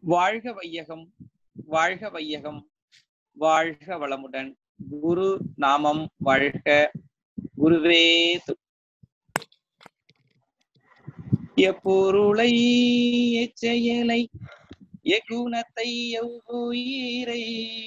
வாழ்க வையகம் வாழ்க வையகம் வாழ்க வளமுடன் குரு நாமம் வாழ்க குருவே து- எப்பொருளை எச்செயலை எக்குணத்தை எவ்வுயிரை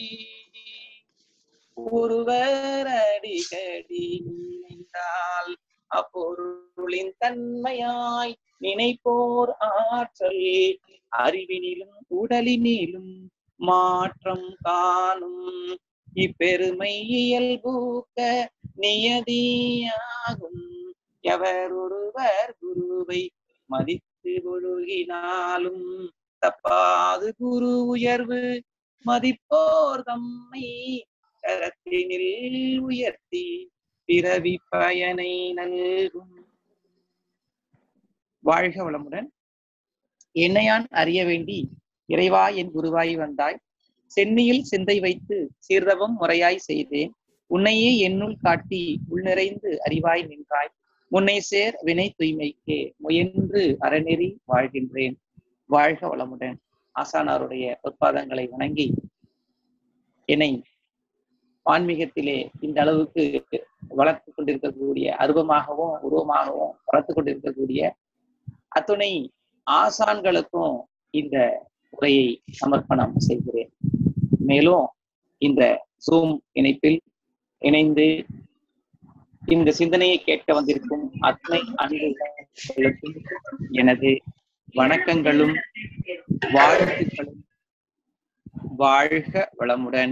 ஒருவர் அடிக்கடி நினைந்தால் அப்பொருளின் தன்மையாய் நினைப்போர் ஆற்றல் அறிவினிலும் உடலினிலும் மாற்றம் காணும் இப்பெருமை இயல்பூக்க நியதியாகும் எவர் ஒருவர் குருவை மதித்து ஒழுகினாலும் தப்பாது குரு உயர்வு மதிப்போர் தம்மை கரத்தினில் உயர்த்தி பிறவி பயனை நல்கும் வாழ்க வளமுடன் என்னையான் அறிய வேண்டி இறைவா என் குருவாய் வந்தாய் சென்னியில் சிந்தை வைத்து சீர்தவம் முறையாய் செய்தேன் உன்னையே என்னுள் காட்டி உள்நிறைந்து அறிவாய் நின்றாய் முன்னை சேர் வினை தூய்மைக்கே முயன்று அறநெறி வாழ்கின்றேன் வாழ்க வளமுடன் ஆசானாருடைய பொற்பாதங்களை வணங்கி என்னை ஆன்மீகத்திலே இந்த அளவுக்கு வளர்த்து கொண்டிருக்கக்கூடிய அருவமாகவும் உருவமாகவும் வளர்த்து கொண்டிருக்கக்கூடிய அத்துணை ஆசான்களுக்கும் இந்த உரையை சமர்ப்பணம் செய்கிறேன் மேலும் இந்த ஜூம் இணைப்பில் இணைந்து இந்த சிந்தனையை கேட்க வந்திருக்கும் அத்தனை அன்புகளுக்கும் எனது வணக்கங்களும் வாழ்த்துக்களும் வாழ்க வளமுடன்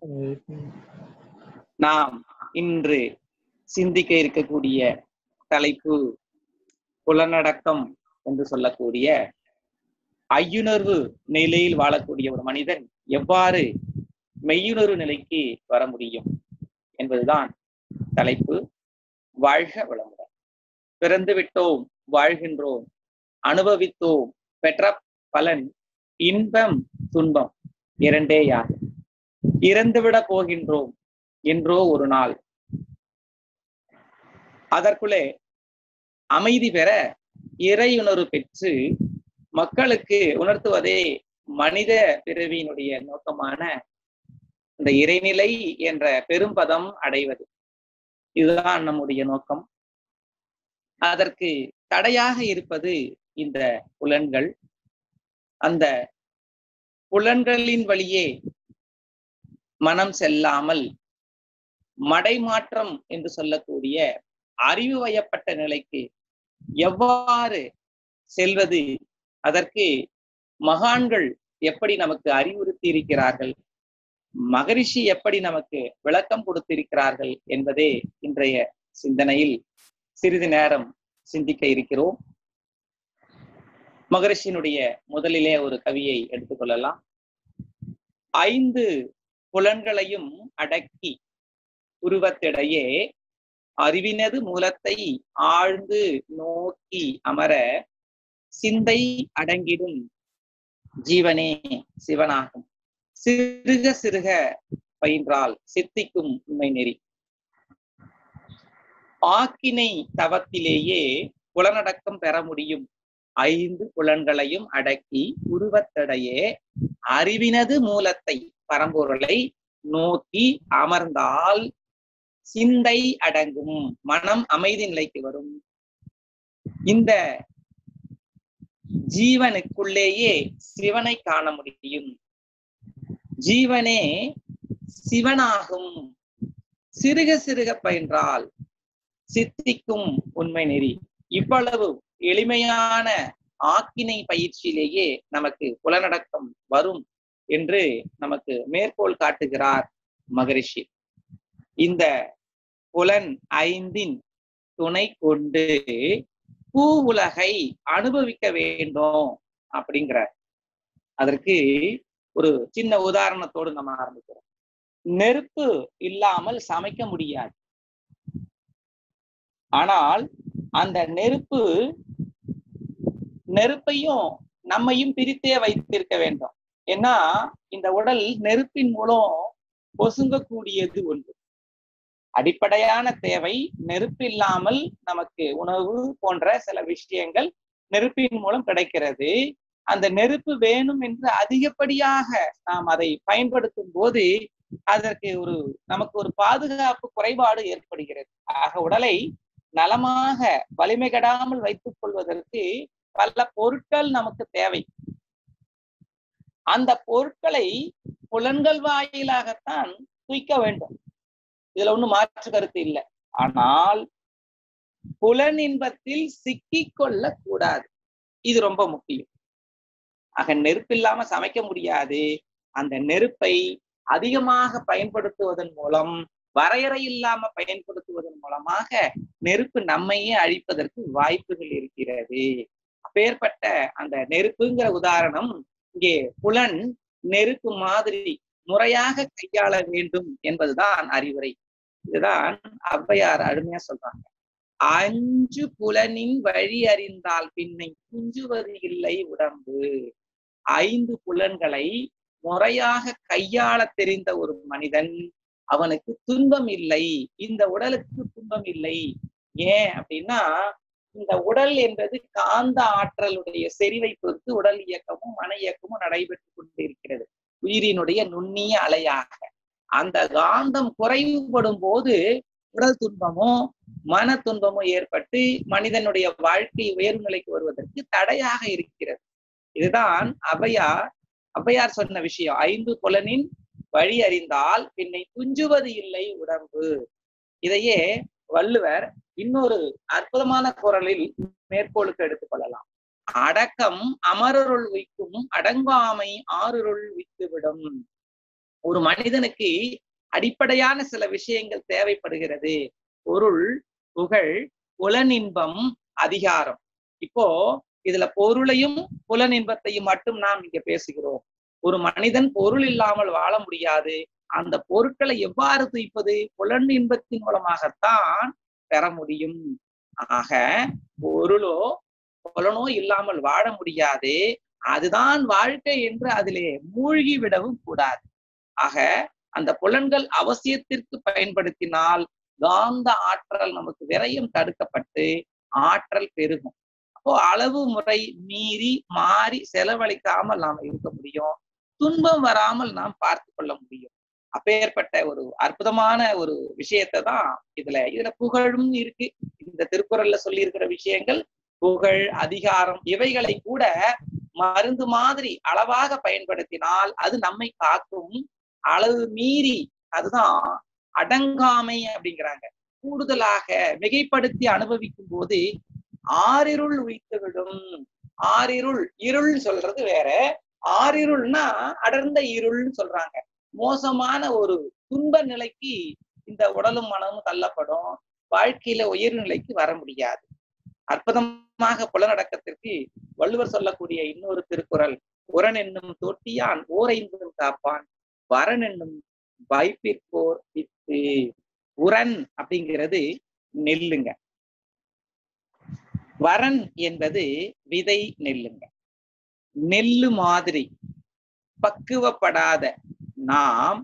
நாம் இன்று சிந்திக்க இருக்கக்கூடிய தலைப்பு புலனடக்கம் என்று சொல்லக்கூடிய ஐயுணர்வு நிலையில் வாழக்கூடிய ஒரு மனிதன் எவ்வாறு மெய்யுணர்வு நிலைக்கு வர முடியும் என்பதுதான் தலைப்பு வாழ்க வளமுடன் பிறந்து விட்டோம் வாழ்கின்றோம் அனுபவித்தோம் பெற்ற பலன் இன்பம் துன்பம் இரண்டே யார் இறந்துவிட போகின்றோம் என்றோ ஒரு நாள் அதற்குள்ளே அமைதி பெற இறையுணர்வு பெற்று மக்களுக்கு உணர்த்துவதே மனித பிறவியினுடைய நோக்கமான இந்த இறைநிலை என்ற பெரும்பதம் அடைவது இதுதான் நம்முடைய நோக்கம் அதற்கு தடையாக இருப்பது இந்த புலன்கள் அந்த புலன்களின் வழியே மனம் செல்லாமல் மடைமாற்றம் என்று சொல்லக்கூடிய அறிவு வயப்பட்ட நிலைக்கு எவ்வாறு செல்வது அதற்கு மகான்கள் எப்படி நமக்கு அறிவுறுத்தி இருக்கிறார்கள் மகரிஷி எப்படி நமக்கு விளக்கம் கொடுத்திருக்கிறார்கள் என்பதே இன்றைய சிந்தனையில் சிறிது நேரம் சிந்திக்க இருக்கிறோம் மகரிஷியினுடைய முதலிலே ஒரு கவியை எடுத்துக்கொள்ளலாம் ஐந்து புலன்களையும் அடக்கி உருவத்திடையே அறிவினது மூலத்தை ஆழ்ந்து நோக்கி அமர சிந்தை அடங்கிடும் ஜீவனே சிவனாகும் சிறுக சிறுக பயின்றால் சித்திக்கும் உண்மை நெறி ஆக்கினை தவத்திலேயே புலனடக்கம் பெற முடியும் ஐந்து புலன்களையும் அடக்கி உருவத்தடையே அறிவினது மூலத்தை பரம்பொருளை நோக்கி அமர்ந்தால் சிந்தை அடங்கும் மனம் அமைதி நிலைக்கு வரும் இந்த ஜீவனுக்குள்ளேயே சிவனை காண முடியும் ஜீவனே சிவனாகும் சிறுக சிறுக பயின்றால் சித்திக்கும் உண்மை நெறி இவ்வளவு எளிமையான ஆக்கினை பயிற்சியிலேயே நமக்கு புலனடக்கம் வரும் என்று நமக்கு மேற்கோள் காட்டுகிறார் மகரிஷி இந்த புலன் ஐந்தின் துணை கொண்டு பூ உலகை அனுபவிக்க வேண்டும் அப்படிங்கிற அதற்கு ஒரு சின்ன உதாரணத்தோடு நம்ம ஆரம்பிக்கிறோம் நெருப்பு இல்லாமல் சமைக்க முடியாது ஆனால் அந்த நெருப்பு நெருப்பையும் நம்மையும் பிரித்தே வைத்திருக்க வேண்டும் ஏன்னா இந்த உடல் நெருப்பின் மூலம் பொசுங்கக்கூடியது ஒன்று அடிப்படையான தேவை நெருப்பு இல்லாமல் நமக்கு உணவு போன்ற சில விஷயங்கள் நெருப்பின் மூலம் கிடைக்கிறது அந்த நெருப்பு வேணும் என்று அதிகப்படியாக நாம் அதை பயன்படுத்தும் போது அதற்கு ஒரு நமக்கு ஒரு பாதுகாப்பு குறைபாடு ஏற்படுகிறது ஆக உடலை நலமாக வலிமை கெடாமல் வைத்துக் கொள்வதற்கு பல பொருட்கள் நமக்கு தேவை அந்த பொருட்களை புலன்கள் வாயிலாகத்தான் தூய்க்க வேண்டும் இதுல ஒண்ணும் மாற்று கருத்து இல்லை ஆனால் புலன் இன்பத்தில் சிக்கிக் கொள்ள கூடாது இது ரொம்ப முக்கியம் ஆக நெருப்பு இல்லாம சமைக்க முடியாது அந்த நெருப்பை அதிகமாக பயன்படுத்துவதன் மூலம் வரையறை இல்லாம பயன்படுத்துவதன் மூலமாக நெருப்பு நம்மையே அழிப்பதற்கு வாய்ப்புகள் இருக்கிறது அப்பேற்பட்ட அந்த நெருப்புங்கிற உதாரணம் இங்கே புலன் நெருப்பு மாதிரி முறையாக கையாள வேண்டும் என்பதுதான் அறிவுரை இதுதான் ஔவையார் அருமையா சொல்றாங்க அஞ்சு புலனின் வழி அறிந்தால் பின்னை குஞ்சுவது இல்லை உடம்பு ஐந்து புலன்களை முறையாக கையாள தெரிந்த ஒரு மனிதன் அவனுக்கு துன்பம் இல்லை இந்த உடலுக்கு துன்பம் இல்லை ஏன் அப்படின்னா இந்த உடல் என்பது காந்த ஆற்றலுடைய செறிவை பொறுத்து உடல் இயக்கமும் மன இயக்கமும் நடைபெற்று கொண்டிருக்கிறது உயிரினுடைய நுண்ணிய அலையாக அந்த காந்தம் குறைவுபடும் போது உடல் துன்பமோ மன துன்பமோ ஏற்பட்டு மனிதனுடைய வாழ்க்கை உயர்நிலைக்கு வருவதற்கு தடையாக இருக்கிறது இதுதான் அவையார் அவ்வையார் சொன்ன விஷயம் ஐந்து புலனின் வழி அறிந்தால் பின்னை துஞ்சுவது இல்லை உடம்பு இதையே வள்ளுவர் இன்னொரு அற்புதமான குரலில் மேற்கோளுக்கு எடுத்துக் கொள்ளலாம் அடக்கம் அமரருள் வைக்கும் அடங்காமை ஆறுருள் விட்டுவிடும் ஒரு மனிதனுக்கு அடிப்படையான சில விஷயங்கள் தேவைப்படுகிறது பொருள் புகழ் புலனின்பம் அதிகாரம் இப்போ இதுல பொருளையும் புலனின்பத்தையும் மட்டும் நாம் இங்க பேசுகிறோம் ஒரு மனிதன் பொருள் இல்லாமல் வாழ முடியாது அந்த பொருட்களை எவ்வாறு துய்ப்பது புலன் இன்பத்தின் மூலமாகத்தான் பெற முடியும் ஆக பொருளோ புலனோ இல்லாமல் வாழ முடியாது அதுதான் வாழ்க்கை என்று அதிலே மூழ்கி விடவும் கூடாது ஆக அந்த புலன்கள் அவசியத்திற்கு பயன்படுத்தினால் காந்த ஆற்றல் நமக்கு விரயம் தடுக்கப்பட்டு ஆற்றல் பெருகும் அப்போ அளவு முறை மீறி மாறி செலவழிக்காமல் நாம் இருக்க முடியும் துன்பம் வராமல் நாம் பார்த்து கொள்ள முடியும் அப்பேற்பட்ட ஒரு அற்புதமான ஒரு விஷயத்தை தான் இதுல இதுல புகழும் இருக்கு இந்த திருக்குறள்ல சொல்லி இருக்கிற விஷயங்கள் புகழ் அதிகாரம் இவைகளை கூட மருந்து மாதிரி அளவாக பயன்படுத்தினால் அது நம்மை காக்கும் அளவு மீறி அதுதான் அடங்காமை அப்படிங்கிறாங்க கூடுதலாக மிகைப்படுத்தி அனுபவிக்கும் போது ஆறிருள் உயித்துவிடும் ஆறிருள் இருள் சொல்றது வேற ஆறிருள்னா அடர்ந்த இருள்னு சொல்றாங்க மோசமான ஒரு துன்ப நிலைக்கு இந்த உடலும் மனமும் தள்ளப்படும் வாழ்க்கையில உயர்நிலைக்கு வர முடியாது அற்புதமாக புலனடக்கத்திற்கு வள்ளுவர் சொல்லக்கூடிய இன்னொரு திருக்குறள் உரன் என்னும் தொட்டியான் ஓரைந்தும் காப்பான் வரன் என்னும் வைப்பிற்போர் வித்து உரன் அப்படிங்கிறது நெல்லுங்க வரன் என்பது விதை நெல்லுங்க நெல்லு மாதிரி பக்குவப்படாத நாம்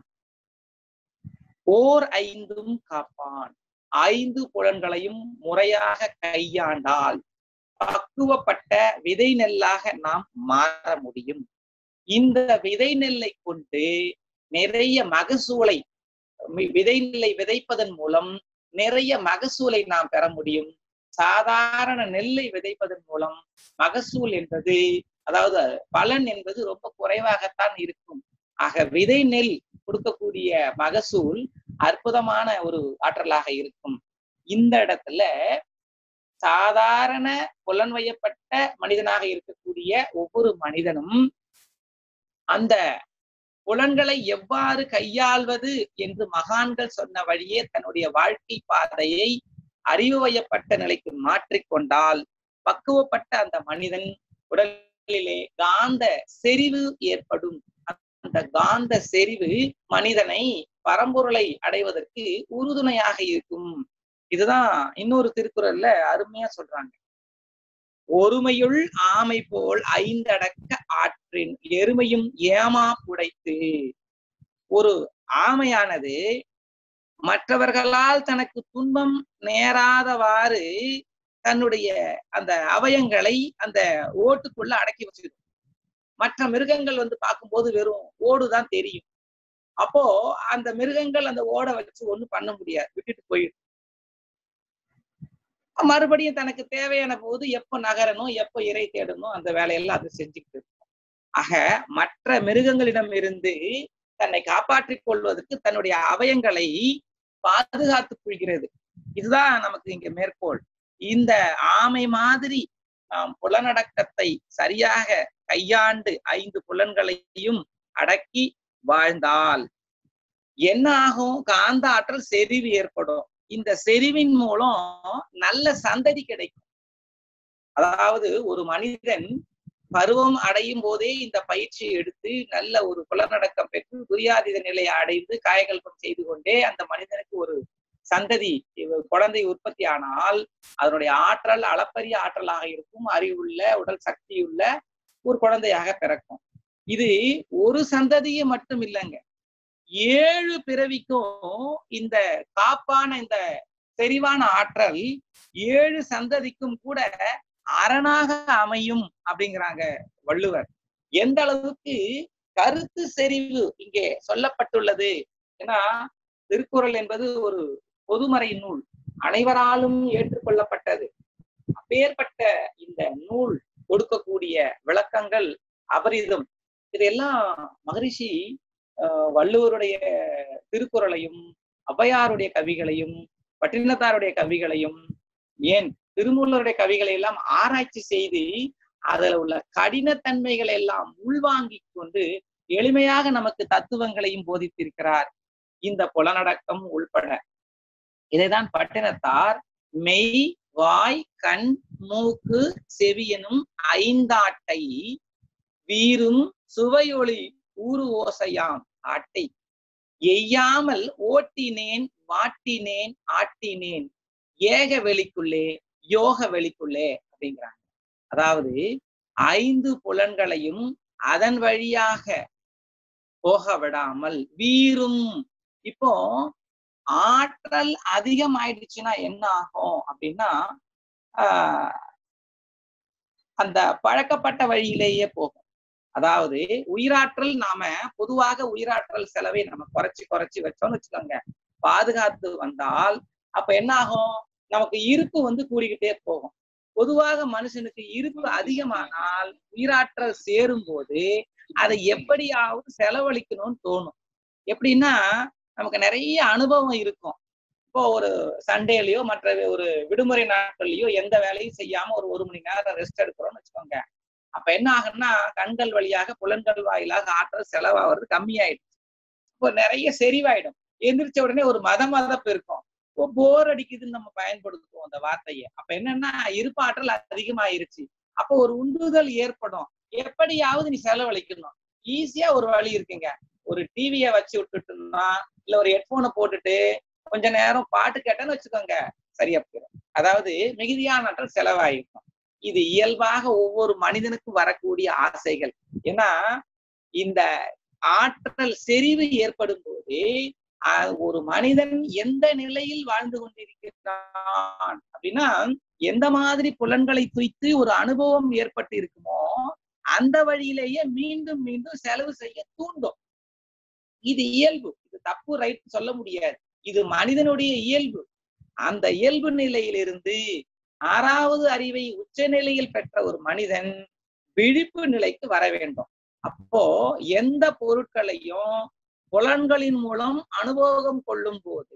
ஓர் ஐந்தும் காப்பான் ஐந்து புலன்களையும் முறையாக கையாண்டால் பக்குவப்பட்ட விதை நெல்லாக நாம் மாற முடியும் இந்த விதை நெல்லை கொண்டு நிறைய மகசூலை விதை நெல்லை விதைப்பதன் மூலம் நிறைய மகசூலை நாம் பெற முடியும் சாதாரண நெல்லை விதைப்பதன் மூலம் மகசூல் என்பது அதாவது பலன் என்பது ரொம்ப குறைவாகத்தான் இருக்கும் ஆக விதை நெல் கொடுக்கக்கூடிய மகசூல் அற்புதமான ஒரு ஆற்றலாக இருக்கும் இந்த இடத்துல சாதாரண புலன்வயப்பட்ட மனிதனாக இருக்கக்கூடிய ஒவ்வொரு மனிதனும் அந்த புலன்களை எவ்வாறு கையாள்வது என்று மகான்கள் சொன்ன வழியே தன்னுடைய வாழ்க்கை பாதையை அறிவு வயப்பட்ட நிலைக்கு மாற்றிக்கொண்டால் பக்குவப்பட்ட அந்த மனிதன் உடலிலே காந்த செறிவு ஏற்படும் அந்த காந்த செறிவு மனிதனை பரம்பொருளை அடைவதற்கு உறுதுணையாக இருக்கும் இதுதான் இன்னொரு திருக்குறள்ல அருமையா சொல்றாங்க ஒருமையுள் ஆமை போல் ஐந்தடக்க ஆற்றின் எருமையும் ஏமா புடைத்து ஒரு ஆமையானது மற்றவர்களால் தனக்கு துன்பம் நேராதவாறு தன்னுடைய அந்த அவயங்களை அந்த ஓட்டுக்குள்ள அடக்கி வச்சுக்கிடும் மற்ற மிருகங்கள் வந்து பார்க்கும்போது வெறும் ஓடுதான் தெரியும் அப்போ அந்த மிருகங்கள் அந்த ஓடை வச்சு ஒண்ணும் பண்ண முடியாது விட்டுட்டு போயிடும் மறுபடியும் தனக்கு தேவையான போது எப்ப நகரணும் எப்ப இறை தேடணும் அந்த வேலையெல்லாம் அது செஞ்சுக்கிட்டு இருக்கும் ஆக மற்ற மிருகங்களிடம் இருந்து தன்னை காப்பாற்றிக் கொள்வதற்கு தன்னுடைய அவயங்களை பாதுகாத்துக் கொள்கிறது இதுதான் நமக்கு இங்க மேற்கோள் இந்த ஆமை மாதிரி நாம் புலனடக்கத்தை சரியாக கையாண்டு ஐந்து புலன்களையும் அடக்கி வாழ்ந்தால் என்ன ஆகும் காந்த ஆற்றல் செறிவு ஏற்படும் இந்த செறிவின் மூலம் நல்ல சந்ததி கிடைக்கும் அதாவது ஒரு மனிதன் பருவம் அடையும் போதே இந்த பயிற்சியை எடுத்து நல்ல ஒரு புலனடக்கம் பெற்று துரியாதீத நிலையை அடைந்து காயகல்பம் செய்து கொண்டே அந்த மனிதனுக்கு ஒரு சந்ததி குழந்தை உற்பத்தி ஆனால் அதனுடைய ஆற்றல் அளப்பரிய ஆற்றலாக இருக்கும் அறிவுள்ள உடல் சக்தியுள்ள ஒரு குழந்தையாக பிறக்கும் இது ஒரு சந்ததியை மட்டும் இல்லைங்க ஏழு பிறவிக்கும் இந்த காப்பான இந்த செறிவான ஆற்றல் ஏழு சந்ததிக்கும் கூட அரணாக அமையும் அப்படிங்கிறாங்க வள்ளுவர் எந்த அளவுக்கு கருத்து செறிவு இங்கே சொல்லப்பட்டுள்ளது ஏன்னா திருக்குறள் என்பது ஒரு பொதுமறை நூல் அனைவராலும் ஏற்றுக்கொள்ளப்பட்டது அப்பேற்பட்ட இந்த நூல் கொடுக்கக்கூடிய விளக்கங்கள் அபரிதம் இதெல்லாம் மகரிஷி வள்ளுவருடைய திருக்குறளையும் ஔவையாருடைய கவிகளையும் பட்டினத்தாருடைய கவிகளையும் ஏன் திருமூலருடைய கவிகளை எல்லாம் ஆராய்ச்சி செய்து அதுல உள்ள கடினத்தன்மைகளை எல்லாம் உள்வாங்கி கொண்டு எளிமையாக நமக்கு தத்துவங்களையும் போதித்திருக்கிறார் இந்த புலனடக்கம் உள்பட இதைதான் பட்டினத்தார் மெய் வாய் கண் மூக்கு செவியனும் ஐந்தாட்டை வீரும் சுவையொளி ஊறு ஓசையாம் ஆட்டை எய்யாமல் ஓட்டினேன் வாட்டினேன் ஆட்டினேன் ஏக வெளிக்குள்ளே யோக வெளிக்குள்ளே அப்படிங்கிறாங்க அதாவது ஐந்து புலன்களையும் அதன் வழியாக போக விடாமல் வீரும் இப்போ ஆற்றல் அதிகம் ஆயிடுச்சுன்னா என்ன ஆகும் அப்படின்னா ஆஹ் அந்த பழக்கப்பட்ட வழியிலேயே போகும் அதாவது உயிராற்றல் நாம பொதுவாக உயிராற்றல் செலவை நம்ம குறைச்சி குறைச்சி வச்சோம்னு வச்சுக்கோங்க பாதுகாத்து வந்தால் அப்ப என்ன ஆகும் நமக்கு இருப்பு வந்து கூடிக்கிட்டே போகும் பொதுவாக மனுஷனுக்கு இருப்பு அதிகமானால் உயிராற்றல் சேரும் போது அதை எப்படியாவது செலவழிக்கணும்னு தோணும் எப்படின்னா நமக்கு நிறைய அனுபவம் இருக்கும் இப்போ ஒரு சண்டேலயோ மற்ற ஒரு விடுமுறை நாட்கள்லயோ எந்த வேலையும் செய்யாம ஒரு ஒரு மணி நேரம் ரெஸ்ட் எடுக்கிறோம்னு வச்சுக்கோங்க அப்ப என்ன ஆகுன்னா கண்கள் வழியாக புலன்கள் வாயிலாக ஆற்றல் செலவாகிறது கம்மியாயிடுச்சு இப்போ நிறைய செறிவாயிடும் எந்திரிச்ச உடனே ஒரு மத மதப்பு இருக்கும் இப்போ போர் அடிக்குதுன்னு நம்ம பயன்படுத்துவோம் அந்த வார்த்தையை அப்ப என்னன்னா இருப்பாற்றல் அதிகமாயிருச்சு அப்போ ஒரு உந்துதல் ஏற்படும் எப்படியாவது நீ செலவழிக்கணும் ஈஸியா ஒரு வழி இருக்குங்க ஒரு டிவிய வச்சு விட்டுட்டோம்னா இல்ல ஒரு ஹெட்போனை போட்டுட்டு கொஞ்ச நேரம் பாட்டு கேட்டேன்னு வச்சுக்கோங்க சரியா போயிடும் அதாவது மிகுதியான ஆற்றல் செலவாயிருக்கும் இது இயல்பாக ஒவ்வொரு மனிதனுக்கும் வரக்கூடிய ஆசைகள் ஏன்னா இந்த ஆற்றல் செறிவு ஏற்படும் போது ஒரு மனிதன் எந்த நிலையில் வாழ்ந்து கொண்டிருக்கிறான் அப்படின்னா எந்த மாதிரி புலன்களை துய்த்து ஒரு அனுபவம் ஏற்பட்டு இருக்குமோ அந்த வழியிலேயே மீண்டும் மீண்டும் செலவு செய்ய தூண்டும் இது இயல்பு இது தப்பு ரைட் சொல்ல முடியாது இது மனிதனுடைய இயல்பு அந்த இயல்பு நிலையிலிருந்து ஆறாவது அறிவை உச்ச நிலையில் பெற்ற ஒரு மனிதன் விழிப்பு நிலைக்கு வர வேண்டும் அப்போ எந்த பொருட்களையும் புலன்களின் மூலம் அனுபவம் கொள்ளும் போது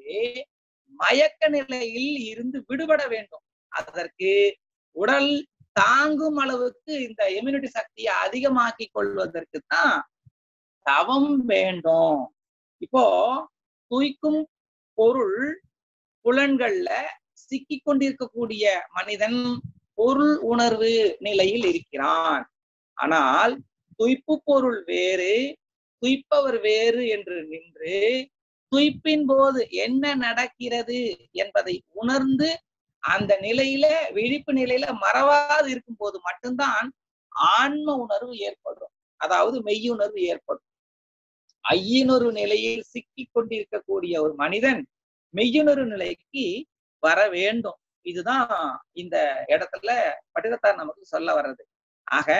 மயக்க நிலையில் இருந்து விடுபட வேண்டும் அதற்கு உடல் தாங்கும் அளவுக்கு இந்த இம்யூனிட்டி சக்தியை அதிகமாக்கி கொள்வதற்கு தான் தவம் வேண்டும் இப்போ தூய்க்கும் பொருள் புலன்கள்ல சிக்கி கொண்டிருக்கக்கூடிய மனிதன் பொருள் உணர்வு நிலையில் இருக்கிறான் ஆனால் துய்ப்பு பொருள் வேறு துய்ப்பவர் வேறு என்று நின்று துய்ப்பின் போது என்ன நடக்கிறது என்பதை உணர்ந்து அந்த நிலையில விழிப்பு நிலையில மறவாது இருக்கும் போது மட்டும்தான் ஆன்ம உணர்வு ஏற்படும் அதாவது மெய்யுணர்வு ஏற்படும் ஐயுணர்வு நிலையில் சிக்கி கொண்டிருக்கக்கூடிய ஒரு மனிதன் மெய்யுணர்வு நிலைக்கு வர வேண்டும் இதுதான் இந்த இடத்துல பட்டினத்தார் நமக்கு சொல்ல வர்றது ஆக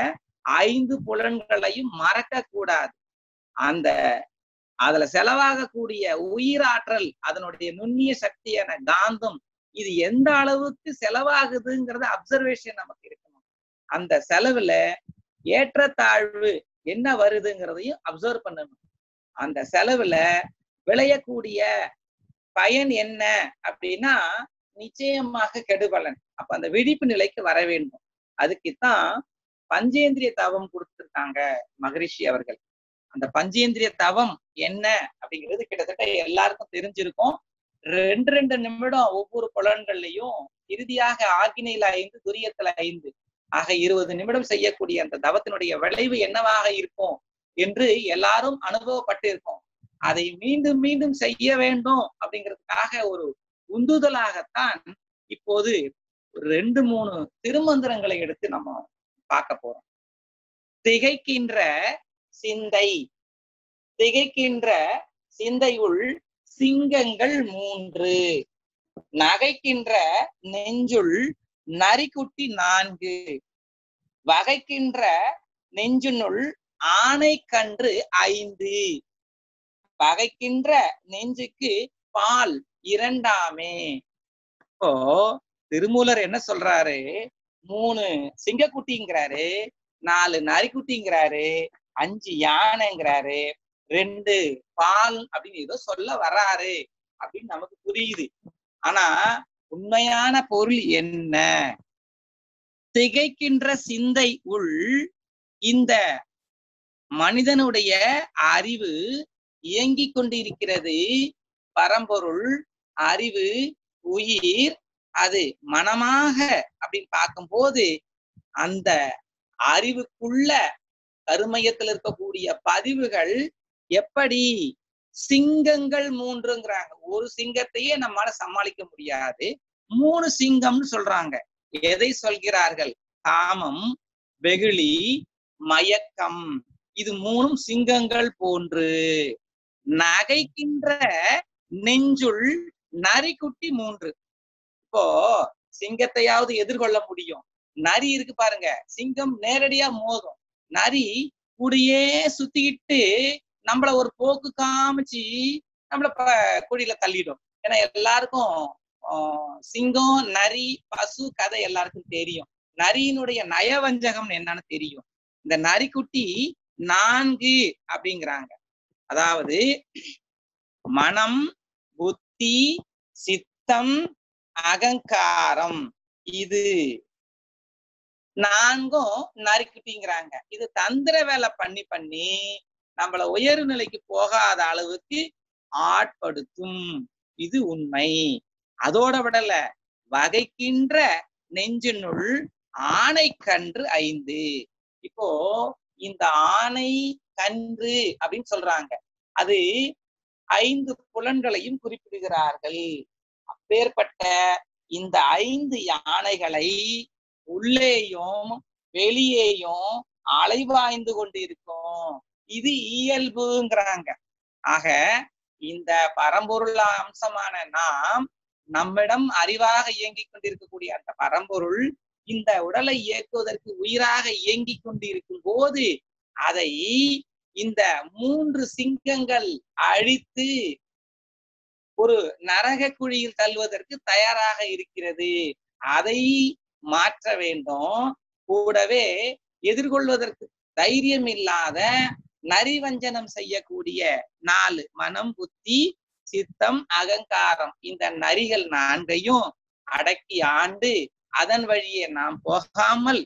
ஐந்து புலன்களையும் மறக்க கூடாது அந்த அதுல செலவாகக்கூடிய உயிராற்றல் அதனுடைய நுண்ணிய சக்தியான காந்தம் இது எந்த அளவுக்கு செலவாகுதுங்கிறத அப்சர்வேஷன் நமக்கு இருக்கணும் அந்த செலவுல ஏற்றத்தாழ்வு என்ன வருதுங்கிறதையும் அப்சர்வ் பண்ணணும் அந்த செலவுல விளையக்கூடிய பயன் என்ன அப்படின்னா நிச்சயமாக கெடுபலன் அப்ப அந்த விழிப்பு நிலைக்கு வர வேண்டும் அதுக்குத்தான் பஞ்சேந்திரிய தவம் கொடுத்திருக்காங்க மகரிஷி அவர்கள் அந்த பஞ்சேந்திரிய தவம் என்ன அப்படிங்கிறது கிட்டத்தட்ட எல்லாருக்கும் தெரிஞ்சிருக்கும் ரெண்டு ரெண்டு நிமிடம் ஒவ்வொரு புலன்கள்லையும் இறுதியாக ஆக்கினையில ஐந்து துரியத்துல ஐந்து ஆக இருபது நிமிடம் செய்யக்கூடிய அந்த தவத்தினுடைய விளைவு என்னவாக இருக்கும் என்று எல்லாரும் அனுபவப்பட்டு இருக்கோம் அதை மீண்டும் மீண்டும் செய்ய வேண்டும் அப்படிங்கிறதுக்காக ஒரு உந்துதலாகத்தான் இப்போது ஒரு ரெண்டு மூணு திருமந்திரங்களை எடுத்து நம்ம பார்க்க போறோம் திகைக்கின்ற சிந்தை திகைக்கின்ற சிந்தையுள் சிங்கங்கள் மூன்று நகைக்கின்ற நெஞ்சுள் நரிக்குட்டி நான்கு வகைக்கின்ற நெஞ்சினுள் ஆனை கன்று ஐந்து பகைக்கின்ற நெஞ்சுக்கு பால் இரண்டாமே இப்போ திருமூலர் என்ன சொல்றாரு மூணு சிங்கக்குட்டிங்கிறாரு நாலு நரிக்குட்டிங்கிறாரு அஞ்சு யானைங்கிறாரு ரெண்டு பால் அப்படின்னு ஏதோ சொல்ல வர்றாரு அப்படின்னு நமக்கு புரியுது ஆனா உண்மையான பொருள் என்ன திகைக்கின்ற சிந்தை உள் இந்த மனிதனுடைய அறிவு இயங்கிக் கொண்டிருக்கிறது பரம்பொருள் அறிவு உயிர் அது மனமாக அப்படின்னு பார்க்கும்போது அந்த அறிவுக்குள்ள கருமையத்தில் இருக்கக்கூடிய பதிவுகள் எப்படி சிங்கங்கள் மூன்றுங்கிறாங்க ஒரு சிங்கத்தையே நம்மால சமாளிக்க முடியாது மூணு சிங்கம்னு சொல்றாங்க எதை சொல்கிறார்கள் காமம் வெகுளி மயக்கம் இது மூணும் சிங்கங்கள் போன்று நகைக்கின்ற நெஞ்சுள் நரிக்குட்டி மூன்று இப்போ சிங்கத்தையாவது எதிர்கொள்ள முடியும் நரி இருக்கு பாருங்க சிங்கம் நேரடியா மோதும் நரி கூடியே சுத்திக்கிட்டு நம்மள ஒரு போக்கு காமிச்சு நம்மள குழியில தள்ளிடும் ஏன்னா எல்லாருக்கும் சிங்கம் நரி பசு கதை எல்லாருக்கும் தெரியும் நரியினுடைய நயவஞ்சகம் என்னன்னு தெரியும் இந்த நரிக்குட்டி நான்கு அப்படிங்கிறாங்க அதாவது மனம் புத்தி சித்தம் அகங்காரம் இது நான்கும் நறுக்கிட்டிங்கிறாங்க இது தந்திர வேலை பண்ணி பண்ணி நம்மள உயர்வு நிலைக்கு போகாத அளவுக்கு ஆட்படுத்தும் இது உண்மை அதோட விடல வகைக்கின்ற நெஞ்சினுள் ஆணை கன்று ஐந்து இப்போ இந்த ஆணை கன்று அப்படின்னு சொல்றாங்க அது ஐந்து புலன்களையும் குறிப்பிடுகிறார்கள் அப்பேற்பட்ட இந்த ஐந்து யானைகளை உள்ளேயும் வெளியேயும் அலைவாய்ந்து கொண்டு இருக்கும் இது இயல்புங்கிறாங்க ஆக இந்த பரம்பொருள் அம்சமான நாம் நம்மிடம் அறிவாக இயங்கிக் கொண்டிருக்கக்கூடிய அந்த பரம்பொருள் இந்த உடலை இயக்குவதற்கு உயிராக இயங்கிக் கொண்டிருக்கும் போது அதை இந்த மூன்று சிங்கங்கள் அழித்து ஒரு நரக குழியில் தள்ளுவதற்கு தயாராக இருக்கிறது அதை மாற்ற வேண்டும் கூடவே எதிர்கொள்வதற்கு தைரியம் இல்லாத நரிவஞ்சனம் செய்யக்கூடிய நாலு மனம் புத்தி சித்தம் அகங்காரம் இந்த நரிகள் நான்கையும் அடக்கி ஆண்டு அதன் வழியே நாம் போகாமல்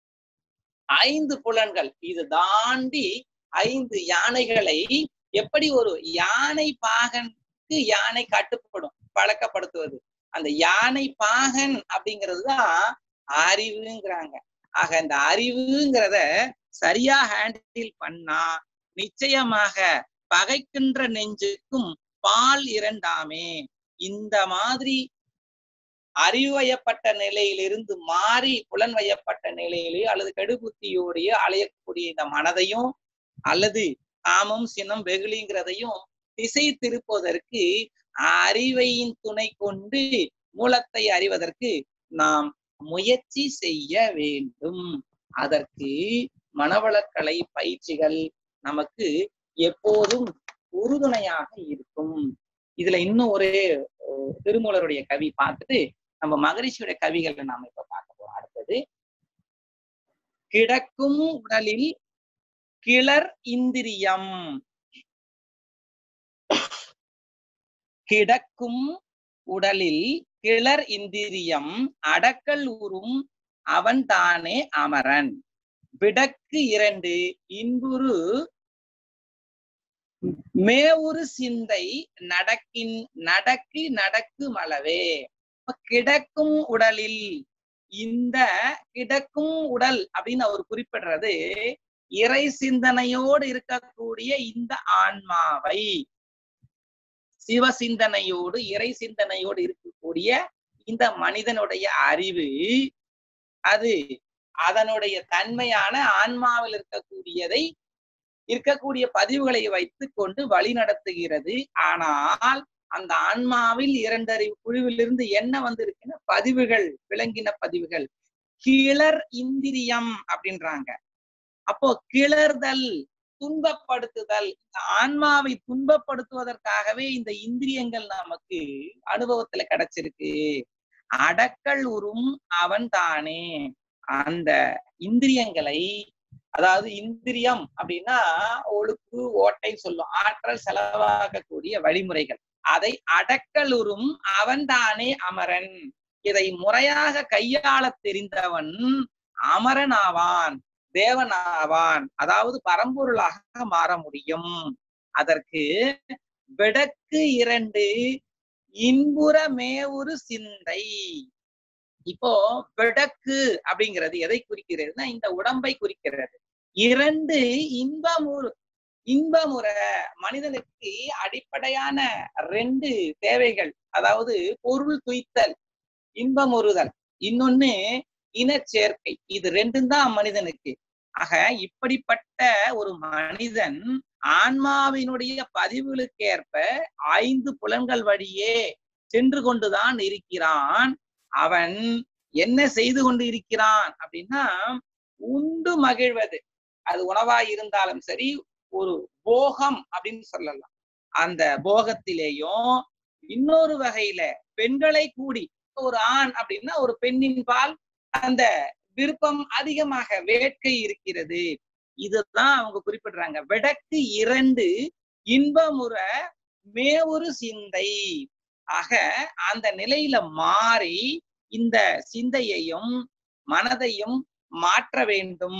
ஐந்து புலன்கள் இது தாண்டி ஐந்து யானைகளை எப்படி ஒரு யானை பாகனுக்கு யானை கட்டுப்படும் பழக்கப்படுத்துவது அந்த யானை பாகன் அப்படிங்கிறது தான் அறிவுங்கிறாங்க ஆக இந்த அறிவுங்கிறத சரியா ஹேண்டில் பண்ணா நிச்சயமாக பகைக்கின்ற நெஞ்சுக்கும் பால் இரண்டாமே இந்த மாதிரி அறிவயப்பட்ட நிலையிலிருந்து மாறி புலன்வயப்பட்ட நிலையிலேயோ அல்லது கெடுபுத்தியோடையோ அலையக்கூடிய இந்த மனதையும் அல்லது காமம் சினம் வெகுளிங்கிறதையும் திசை திருப்பதற்கு அறிவையின் துணை கொண்டு மூலத்தை அறிவதற்கு நாம் முயற்சி செய்ய வேண்டும் அதற்கு மனவளக்கலை பயிற்சிகள் நமக்கு எப்போதும் உறுதுணையாக இருக்கும் இதுல இன்னும் ஒரு அஹ், திருமூலருடைய கவி பார்த்துட்டு நம்ம மகரிஷியுடைய கவிகளை நாம இப்ப பார்க்க போறோம் அடுத்தது கிடக்கும் உடலில் கிளர் இந்திரியம் கிடக்கும் உடலில் கிளர் இந்திரியம் அடக்கல் உறும் அவன் தானே அமரன் விடக்கு இரண்டு இன்புரு மேவுரு சிந்தை நடக்கின் நடக்கு நடக்கும் அளவே அப்ப கிடக்கும் உடலில் இந்த கிடக்கும் உடல் அப்படின்னு அவர் குறிப்பிடுறது இறை சிந்தனையோடு இருக்கக்கூடிய இந்த ஆன்மாவை சிவ சிந்தனையோடு இறை சிந்தனையோடு இருக்கக்கூடிய இந்த மனிதனுடைய அறிவு அது அதனுடைய தன்மையான ஆன்மாவில் இருக்கக்கூடியதை இருக்கக்கூடிய பதிவுகளை வைத்துக் கொண்டு வழி நடத்துகிறது ஆனால் அந்த ஆன்மாவில் இரண்டறிவு குழுவிலிருந்து என்ன வந்திருக்குன்னா பதிவுகள் விளங்கின பதிவுகள் கிளர் இந்திரியம் அப்படின்றாங்க அப்போ கிளர்தல் துன்பப்படுத்துதல் இந்த ஆன்மாவை துன்பப்படுத்துவதற்காகவே இந்த இந்திரியங்கள் நமக்கு அனுபவத்துல கிடைச்சிருக்கு அடக்கல் உறும் அவன் தானே அந்த இந்திரியங்களை அதாவது இந்திரியம் அப்படின்னா ஒழுக்கு ஓட்டை சொல்லும் ஆற்றல் செலவாகக்கூடிய வழிமுறைகள் அதை அடக்கலுறும் அவன்தானே அமரன் இதை முறையாக கையாள தெரிந்தவன் அமரன் ஆவான் தேவன் ஆவான் அதாவது பரம்பொருளாக மாற முடியும் அதற்கு விடக்கு இரண்டு இன்புற மேவுரு சிந்தை இப்போ விடக்கு அப்படிங்கிறது எதை குறிக்கிறதுனா இந்த உடம்பை குறிக்கிறது இரண்டு இன்பமுறு இன்பமுற மனிதனுக்கு அடிப்படையான ரெண்டு தேவைகள் அதாவது பொருள் துய்த்தல் இன்பமுறுதல் இன்னொன்னு இனச்சேர்க்கை இது ரெண்டும் தான் மனிதனுக்கு ஆக இப்படிப்பட்ட ஒரு மனிதன் ஆன்மாவினுடைய பதிவுகளுக்கேற்ப ஐந்து புலன்கள் வழியே சென்று கொண்டுதான் இருக்கிறான் அவன் என்ன செய்து கொண்டு இருக்கிறான் அப்படின்னா உண்டு மகிழ்வது அது உணவா இருந்தாலும் சரி ஒரு போகம் அப்படின்னு சொல்லலாம் அந்த போகத்திலேயும் இன்னொரு வகையில பெண்களை கூடி ஒரு ஆண் அப்படின்னா ஒரு பெண்ணின் பால் அந்த விருப்பம் அதிகமாக வேட்கை இருக்கிறது இதுதான் அவங்க குறிப்பிடுறாங்க விடக்கு இரண்டு இன்பமுற மேவுரு சிந்தை ஆக அந்த நிலையில மாறி இந்த சிந்தையையும் மனதையும் மாற்ற வேண்டும்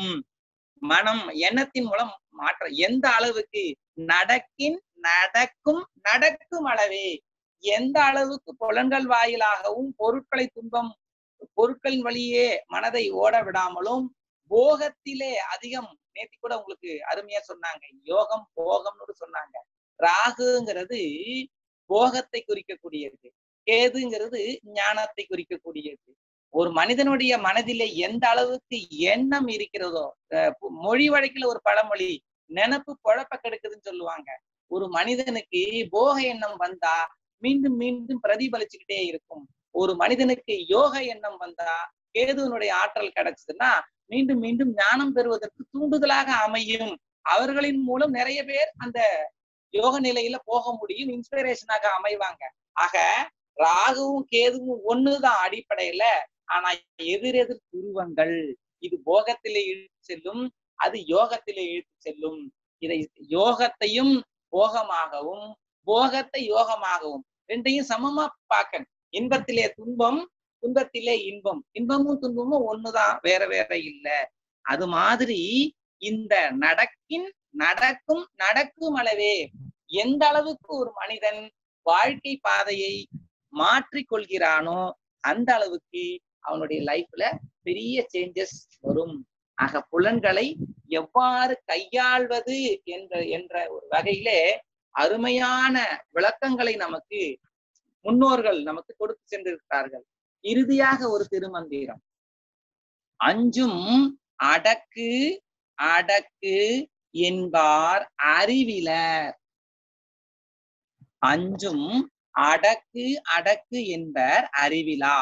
மனம் எண்ணத்தின் மூலம் மாற்ற எந்த அளவுக்கு நடக்கின் நடக்கும் நடக்கும் அளவே எந்த அளவுக்கு புலன்கள் வாயிலாகவும் பொருட்களை துன்பம் பொருட்களின் வழியே மனதை ஓட விடாமலும் போகத்திலே அதிகம் நேத்தி கூட உங்களுக்கு அருமையா சொன்னாங்க யோகம் போகம்னு சொன்னாங்க ராகுங்கிறது போகத்தை குறிக்கக்கூடியது கேதுங்கிறது ஞானத்தை குறிக்கக்கூடியது ஒரு மனிதனுடைய மனதிலே எந்த அளவுக்கு எண்ணம் இருக்கிறதோ அஹ் பு- மொழி வழக்கில் ஒரு பழமொழி நினப்பு குழப்ப கெடுக்குதுன்னு சொல்லுவாங்க ஒரு மனிதனுக்கு போக எண்ணம் வந்தா மீண்டும் மீண்டும் பிரதிபலிச்சுக்கிட்டே இருக்கும் ஒரு மனிதனுக்கு யோக எண்ணம் வந்தா கேதுவனுடைய ஆற்றல் கிடைச்சதுன்னா மீண்டும் மீண்டும் ஞானம் பெறுவதற்கு தூண்டுதலாக அமையும் அவர்களின் மூலம் நிறைய பேர் அந்த யோக நிலையில போக முடியும் இன்ஸ்பிரேஷனாக அமைவாங்க ஆக ராகுவும் கேதுவும் ஒண்ணுதான் அடிப்படையில ஆனா எதிரெதிர் துருவங்கள் இது போகத்திலே இழுத்து செல்லும் அது யோகத்திலே இழுத்து செல்லும் இதை யோகத்தையும் போகமாகவும் போகத்தை யோகமாகவும் ரெண்டையும் சமமா பார்க்கணும் இன்பத்திலே துன்பம் துன்பத்திலே இன்பம் இன்பமும் துன்பமும் ஒண்ணுதான் வேற வேற இல்ல அது மாதிரி இந்த நடக்கின் நடக்கும் நடக்கும் அளவே எந்த அளவுக்கு ஒரு மனிதன் வாழ்க்கை பாதையை மாற்றிக் கொள்கிறானோ அந்த அளவுக்கு அவனுடைய லைஃப்ல பெரிய சேஞ்சஸ் வரும் ஆக புலன்களை எவ்வாறு கையாள்வது என்ற என்ற ஒரு வகையிலே அருமையான விளக்கங்களை நமக்கு முன்னோர்கள் நமக்கு கொடுத்து சென்றிருக்கிறார்கள் இறுதியாக ஒரு திருமந்திரம் அஞ்சும் அடக்கு அடக்கு என்பார் அறிவிலர் அஞ்சும் அடக்கு அடக்கு என்பர்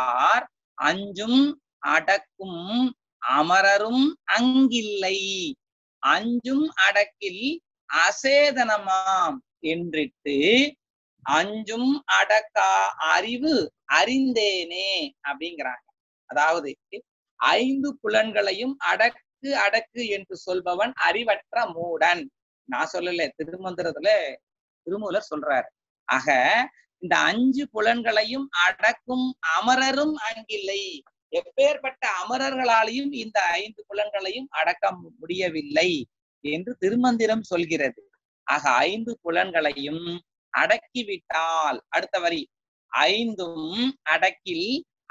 அறிவிலார் அஞ்சும் அடக்கும் அமரரும் அங்கில்லை அஞ்சும் அடக்கில் அசேதனமாம் என்றிட்டு அஞ்சும் அடக்கா அறிவு அறிந்தேனே அப்படிங்கிறாங்க அதாவது ஐந்து புலன்களையும் அடக்கு அடக்கு என்று சொல்பவன் அறிவற்ற மூடன் நான் சொல்லல திருமந்திரத்துல திருமூலர் சொல்றாரு ஆக இந்த அஞ்சு புலன்களையும் அடக்கும் அமரரும் அங்கில்லை எப்பேற்பட்ட அமரர்களாலையும் இந்த ஐந்து புலன்களையும் அடக்க முடியவில்லை என்று திருமந்திரம் சொல்கிறது ஆக ஐந்து புலன்களையும் அடக்கிவிட்டால் அடுத்த வரி ஐந்தும் அடக்கில்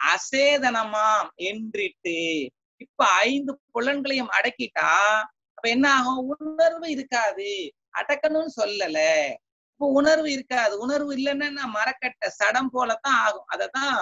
அசேதனமாம் என்றிட்டு இப்ப ஐந்து புலன்களையும் அடக்கிட்டா அப்ப என்ன ஆகும் உணர்வு இருக்காது அடக்கணும்னு சொல்லல இப்போ உணர்வு இருக்காது உணர்வு இல்லைன்னா மரக்கட்ட சடம் போலத்தான் ஆகும் அததான்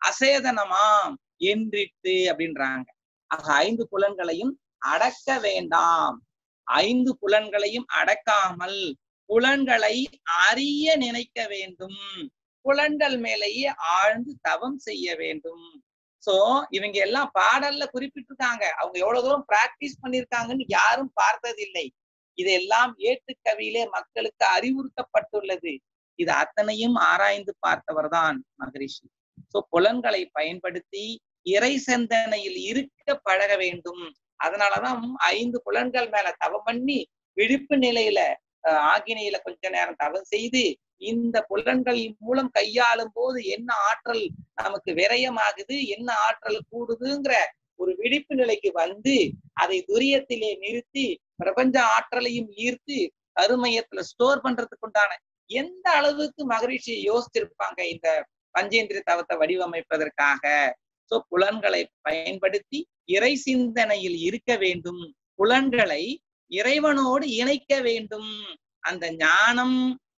அசேதனமாம் என்றிட்டு அப்படின்றாங்க ஆக ஐந்து புலன்களையும் அடக்க வேண்டாம் ஐந்து புலன்களையும் அடக்காமல் புலன்களை அறிய நினைக்க வேண்டும் புலன்கள் மேலேயே ஆழ்ந்து தவம் செய்ய வேண்டும் சோ இவங்க எல்லாம் பாடல்ல குறிப்பிட்டிருக்காங்க அவங்க எவ்வளவு தூரம் பிராக்டிஸ் பண்ணிருக்காங்கன்னு யாரும் பார்த்ததில்லை இதெல்லாம் ஏட்டுக்கவியிலே மக்களுக்கு அறிவுறுத்தப்பட்டுள்ளது இது அத்தனையும் ஆராய்ந்து பார்த்தவர்தான் மகரிஷி சோ புலன்களை பயன்படுத்தி இறை சிந்தனையில் இருக்க பழக வேண்டும் அதனாலதான் ஐந்து புலன்கள் மேல தவம் பண்ணி விழிப்பு நிலையில ஆகினையில கொஞ்ச நேரம் தவம் செய்து இந்த புலன்களின் மூலம் கையாளும் போது என்ன ஆற்றல் நமக்கு விரயமாகுது என்ன ஆற்றல் கூடுதுங்கிற ஒரு விழிப்பு நிலைக்கு வந்து அதை துரியத்திலே நிறுத்தி பிரபஞ்ச ஆற்றலையும் ஈர்த்து கருமையத்துல ஸ்டோர் பண்றதுக்கு உண்டான எந்த அளவுக்கு மகரிஷி யோசிச்சிருப்பாங்க இந்த பஞ்சேந்திரிய தவத்தை வடிவமைப்பதற்காக சோ புலன்களை பயன்படுத்தி இறை சிந்தனையில் இருக்க வேண்டும் புலன்களை இறைவனோடு இணைக்க வேண்டும் அந்த ஞானம்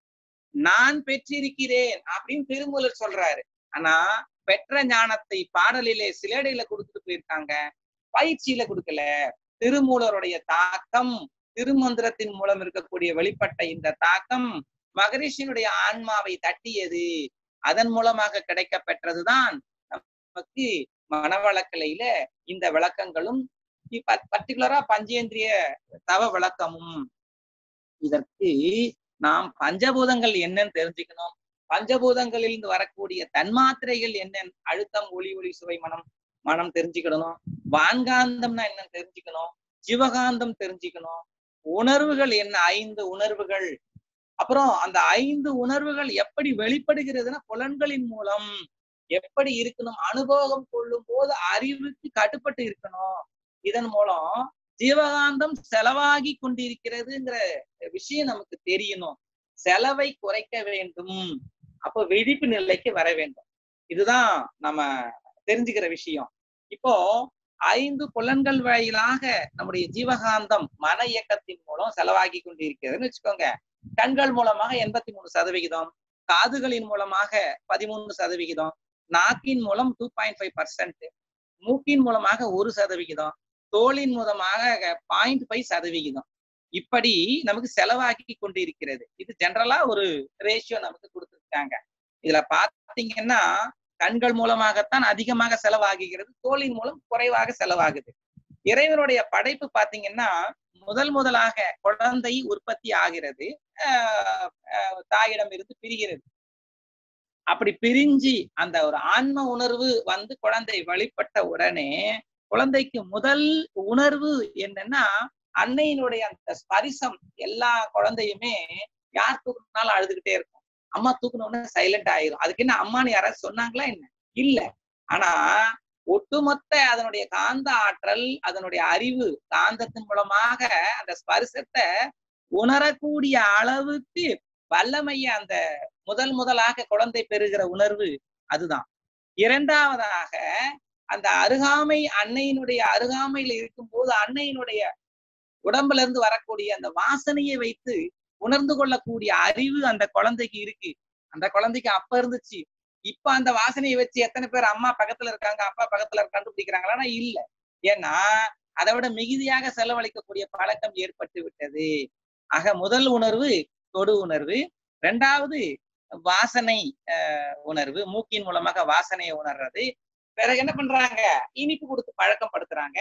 நான் பெற்றிருக்கிறேன் அப்படின்னு திருமூலர் சொல்றாரு ஆனா பெற்ற ஞானத்தை பாடலிலே சிலேடையில கொடுத்துட்டு போயிருக்காங்க பயிற்சியில கொடுக்கல திருமூலருடைய தாக்கம் திருமந்திரத்தின் மூலம் இருக்கக்கூடிய வெளிப்பட்ட இந்த தாக்கம் மகரிஷியினுடைய ஆன்மாவை தட்டியது அதன் மூலமாக கிடைக்க பெற்றதுதான் நமக்கு மனவளக்கலையில இந்த விளக்கங்களும் பர்டிகுலரா பஞ்சேந்திரிய தவ விளக்கமும் இதற்கு நாம் பஞ்சபூதங்கள் என்னன்னு தெரிஞ்சுக்கணும் பஞ்சபூதங்களிலிருந்து வரக்கூடிய தன்மாத்திரைகள் என்ன அழுத்தம் ஒளி ஒளி சுவை மனம் மனம் தெரிஞ்சுக்கிடணும் வான்காந்தம்னா என்னன்னு தெரிஞ்சுக்கணும் சிவகாந்தம் தெரிஞ்சுக்கணும் உணர்வுகள் என்ன ஐந்து உணர்வுகள் அப்புறம் அந்த ஐந்து உணர்வுகள் எப்படி வெளிப்படுகிறதுனா புலன்களின் மூலம் எப்படி இருக்கணும் அனுபவம் கொள்ளும் போது அறிவுக்கு கட்டுப்பட்டு இருக்கணும் இதன் மூலம் ஜீவகாந்தம் செலவாகி கொண்டிருக்கிறதுங்கிற விஷயம் நமக்கு தெரியணும் செலவை குறைக்க வேண்டும் அப்போ விழிப்பு நிலைக்கு வர வேண்டும் இதுதான் நம்ம தெரிஞ்சுக்கிற விஷயம் இப்போ ஐந்து புலன்கள் வாயிலாக நம்முடைய ஜீவகாந்தம் மன இயக்கத்தின் மூலம் செலவாகி கொண்டிருக்கிறதுன்னு வச்சுக்கோங்க கண்கள் மூலமாக எண்பத்தி மூணு சதவிகிதம் காதுகளின் மூலமாக பதிமூணு சதவிகிதம் நாக்கின் மூலம் டூ பாயிண்ட் ஃபைவ் பர்சன்ட் மூக்கின் மூலமாக ஒரு சதவிகிதம் தோலின் மூலமாக பாயிண்ட் ஃபைவ் சதவிகிதம் இப்படி நமக்கு செலவாக்கி கொண்டு இருக்கிறது இது ஜென்ரலா ஒரு ரேஷியோ நமக்கு கொடுத்துருக்காங்க இதுல பாத்தீங்கன்னா கண்கள் மூலமாகத்தான் அதிகமாக செலவாகுகிறது தோலின் மூலம் குறைவாக செலவாகுது இறைவனுடைய படைப்பு பாத்தீங்கன்னா முதல் முதலாக குழந்தை உற்பத்தி ஆகிறது தாயிடம் இருந்து பிரிகிறது அப்படி பிரிஞ்சு அந்த ஒரு ஆன்ம உணர்வு வந்து குழந்தை வழிபட்ட உடனே குழந்தைக்கு முதல் உணர்வு என்னன்னா அன்னையினுடைய அந்த ஸ்பரிசம் எல்லா குழந்தையுமே யார் தூக்குனாலும் அழுதுகிட்டே இருக்கும் அம்மா தூக்குனோடனே சைலண்ட் ஆயிரும் அதுக்கு என்ன அம்மான்னு யாராவது சொன்னாங்களா என்ன இல்ல ஆனா ஒட்டுமொத்த அதனுடைய காந்த ஆற்றல் அதனுடைய அறிவு காந்தத்தின் மூலமாக அந்த ஸ்பரிசத்தை உணரக்கூடிய அளவுக்கு வல்லமைய அந்த முதல் முதலாக குழந்தை பெறுகிற உணர்வு அதுதான் இரண்டாவதாக அந்த அருகாமை அன்னையினுடைய அருகாமையில இருக்கும்போது அன்னையினுடைய உடம்புல இருந்து வரக்கூடிய அந்த வாசனையை வைத்து உணர்ந்து கொள்ளக்கூடிய அறிவு அந்த குழந்தைக்கு இருக்கு அந்த குழந்தைக்கு அப்ப இருந்துச்சு இப்ப அந்த வாசனையை வச்சு எத்தனை பேர் அம்மா பக்கத்துல இருக்காங்க அப்பா பக்கத்துல கண்டுபிடிக்கிறாங்களான்னா இல்ல ஏன்னா அதை விட மிகுதியாக செலவழிக்கக்கூடிய பழக்கம் ஏற்பட்டு விட்டது ஆக முதல் உணர்வு தொடு உணர்வு ரெண்டாவது வாசனை உணர்வு மூக்கின் மூலமாக வாசனையை உணர்றது பிறகு என்ன பண்றாங்க இனிப்பு கொடுத்து பழக்கம் படுத்துறாங்க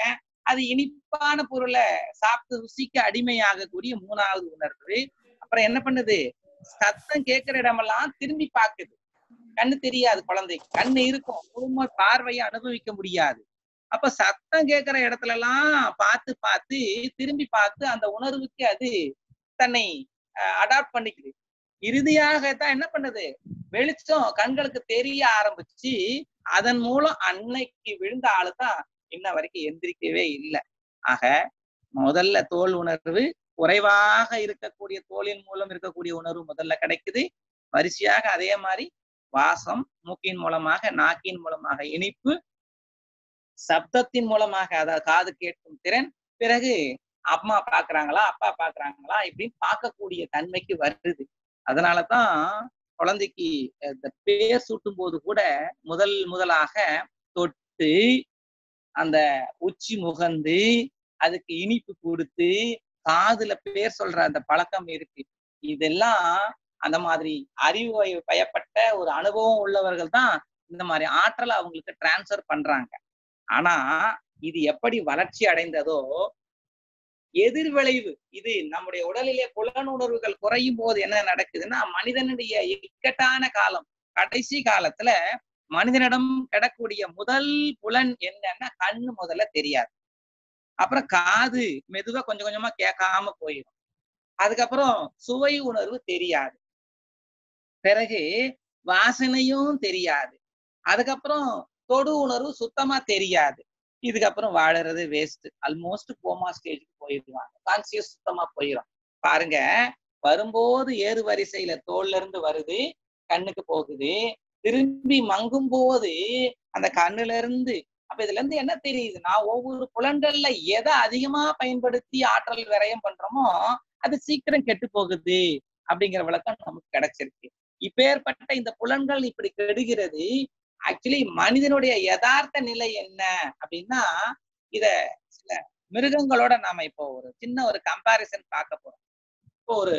அது இனிப்பான பொருளை சாப்பிட்டு ருசிக்கு அடிமையாகக்கூடிய மூணாவது உணர்வு அப்புறம் என்ன பண்ணுது சத்தம் கேட்கிற இடமெல்லாம் திரும்பி பார்க்குது கண்ணு தெரியாது குழந்தைக்கு கண்ணு இருக்கும் முழுமை பார்வையை அனுபவிக்க முடியாது அப்ப சத்தம் கேட்கிற இடத்துல எல்லாம் பார்த்து பார்த்து திரும்பி பார்த்து அந்த உணர்வுக்கு அது தன்னை அடாப்ட் பண்ணிக்குது இறுதியாக தான் என்ன பண்ணுது வெளிச்சம் கண்களுக்கு தெரிய ஆரம்பிச்சு அதன் மூலம் அன்னைக்கு விழுந்த ஆளு தான் இன்ன வரைக்கும் எந்திரிக்கவே இல்லை ஆக முதல்ல தோல் உணர்வு குறைவாக இருக்கக்கூடிய தோலின் மூலம் இருக்கக்கூடிய உணர்வு முதல்ல கிடைக்குது வரிசையாக அதே மாதிரி வாசம் மூக்கின் மூலமாக நாக்கின் மூலமாக இனிப்பு சப்தத்தின் மூலமாக அதாவது காது கேட்கும் திறன் பிறகு அம்மா பாக்குறாங்களா அப்பா பாக்குறாங்களா இப்படின்னு பார்க்கக்கூடிய தன்மைக்கு வருது அதனாலதான் குழந்தைக்கு இந்த பேர் சூட்டும் போது கூட முதல் முதலாக தொட்டு அந்த உச்சி முகந்து அதுக்கு இனிப்பு கொடுத்து காதுல பேர் சொல்ற அந்த பழக்கம் இருக்கு இதெல்லாம் அந்த மாதிரி அறிவு பயப்பட்ட ஒரு அனுபவம் உள்ளவர்கள் தான் இந்த மாதிரி ஆற்றலை அவங்களுக்கு டிரான்ஸ்ஃபர் பண்றாங்க ஆனா இது எப்படி வளர்ச்சி அடைந்ததோ எதிர்விளைவு இது நம்முடைய உடலிலே புலனுணர்வுகள் குறையும் போது என்ன நடக்குதுன்னா மனிதனுடைய இக்கட்டான காலம் கடைசி காலத்துல மனிதனிடம் கிடக்கூடிய முதல் புலன் என்னன்னா கண்ணு முதல்ல தெரியாது அப்புறம் காது மெதுவா கொஞ்சம் கொஞ்சமா கேட்காம போயிடும் அதுக்கப்புறம் சுவை உணர்வு தெரியாது பிறகு வாசனையும் தெரியாது அதுக்கப்புறம் தொடு உணர்வு சுத்தமா தெரியாது இதுக்கப்புறம் வாழறது வேஸ்ட் ஆல்மோஸ்ட் கோமா ஸ்டேஜுக்கு போயிடுவாங்க கான்சியஸ் சுத்தமா போயிடும் பாருங்க வரும்போது ஏறு வரிசையில தோல்ல இருந்து வருது கண்ணுக்கு போகுது திரும்பி மங்கும் போது அந்த கண்ணுல இருந்து அப்ப இதுல இருந்து என்ன தெரியுதுன்னா ஒவ்வொரு புலன்கள்ல எதை அதிகமா பயன்படுத்தி ஆற்றல் விரயம் பண்றோமோ அது சீக்கிரம் கெட்டு போகுது அப்படிங்கிற விளக்கம் நமக்கு கிடைச்சிருக்கு இப்பேற்பட்ட இந்த புலன்கள் இப்படி கெடுகிறது ஆக்சுவலி மனிதனுடைய யதார்த்த நிலை என்ன அப்படின்னா இத சில மிருகங்களோட நாம இப்போ ஒரு சின்ன ஒரு கம்பாரிசன் பார்க்க போறோம் இப்போ ஒரு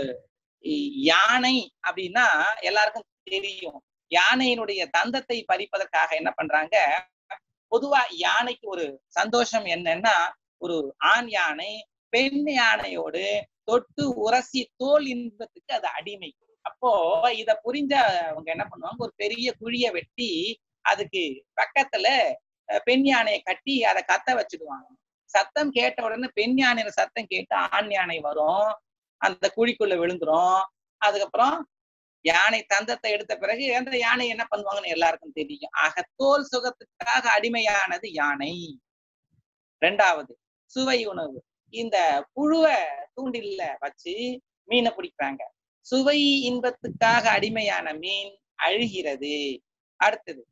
யானை அப்படின்னா எல்லாருக்கும் தெரியும் யானையினுடைய தந்தத்தை பறிப்பதற்காக என்ன பண்றாங்க பொதுவா யானைக்கு ஒரு சந்தோஷம் என்னன்னா ஒரு ஆண் யானை பெண் யானையோடு தொட்டு உரசி தோல் இன்பத்துக்கு அது அடிமை அப்போ இத புரிஞ்ச அவங்க என்ன பண்ணுவாங்க ஒரு பெரிய குழிய வெட்டி அதுக்கு பக்கத்துல பெண் யானையை கட்டி அதை கத்த வச்சுடுவாங்க சத்தம் கேட்ட உடனே பெண் யானையில சத்தம் கேட்டு ஆண் யானை வரும் அந்த குழிக்குள்ள விழுந்துரும் அதுக்கப்புறம் யானை தந்தத்தை எடுத்த பிறகு அந்த யானை என்ன பண்ணுவாங்கன்னு எல்லாருக்கும் தெரியும் ஆக தோல் சுகத்துக்காக அடிமையானது யானை ரெண்டாவது சுவை உணவு இந்த புழுவை தூண்டில்ல வச்சு மீனை பிடிப்பாங்க சுவை இன்பத்துக்காக அடிமையான மீன் அழுகிறது அடுத்தது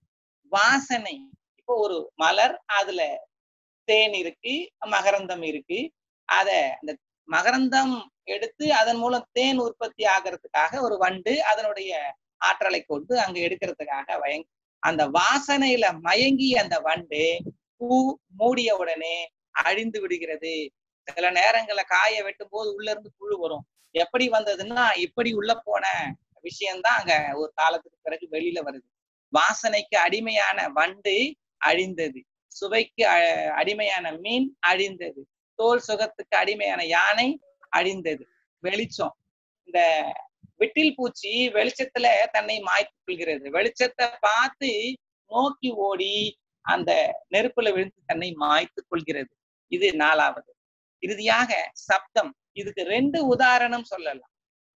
வாசனை இப்போ ஒரு மலர் அதுல தேன் இருக்கு மகரந்தம் இருக்கு அத அந்த மகரந்தம் எடுத்து அதன் மூலம் தேன் உற்பத்தி ஆகிறதுக்காக ஒரு வண்டு அதனுடைய ஆற்றலை கொண்டு அங்க எடுக்கிறதுக்காக வயங் அந்த வாசனையில மயங்கி அந்த வண்டு பூ மூடிய உடனே அழிந்து விடுகிறது சில நேரங்கள்ல காய வெட்டும் போது உள்ள இருந்து புழு வரும் எப்படி வந்ததுன்னா இப்படி உள்ள போன விஷயம்தான் அங்க ஒரு காலத்துக்கு பிறகு வெளியில வருது வாசனைக்கு அடிமையான வண்டு அழிந்தது சுவைக்கு அடிமையான மீன் அழிந்தது தோல் சுகத்துக்கு அடிமையான யானை அழிந்தது வெளிச்சம் இந்த விட்டில் பூச்சி வெளிச்சத்துல தன்னை மாய்த்து கொள்கிறது வெளிச்சத்தை பார்த்து நோக்கி ஓடி அந்த நெருப்புல விழுந்து தன்னை மாய்த்து கொள்கிறது இது நாலாவது இறுதியாக சப்தம் இதுக்கு ரெண்டு உதாரணம் சொல்லலாம்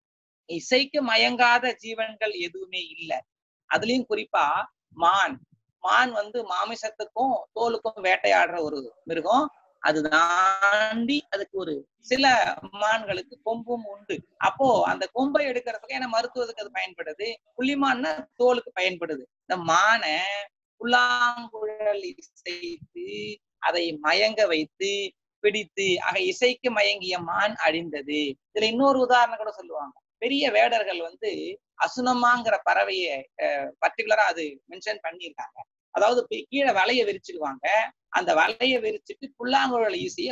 இசைக்கு மயங்காத ஜீவன்கள் எதுவுமே இல்லை அதுலயும் குறிப்பா மான் மான் வந்து மாமிசத்துக்கும் தோலுக்கும் வேட்டையாடுற ஒரு மிருகம் அது தாண்டி அதுக்கு ஒரு சில மான்களுக்கு கொம்பும் உண்டு அப்போ அந்த கொம்பை எடுக்கிறதுக்கு ஏன்னா மருத்துவத்துக்கு அது பயன்படுது புள்ளிமான்னா தோலுக்கு பயன்படுது இந்த மானை புல்லாங்குழல் இசைத்து அதை மயங்க வைத்து பிடித்து ஆக இசைக்கு மயங்கிய மான் அழிந்தது இதுல இன்னொரு உதாரணம் கூட சொல்லுவாங்க பெரிய வேடர்கள் வந்து அசுனமாங்கிற பறவைய பர்டிகுலரா அது மென்ஷன் பண்ணியிருக்காங்க அதாவது கீழே வலைய விரிச்சிடுவாங்க அந்த வலைய விரிச்சிட்டு புல்லாங்குழல் இசைய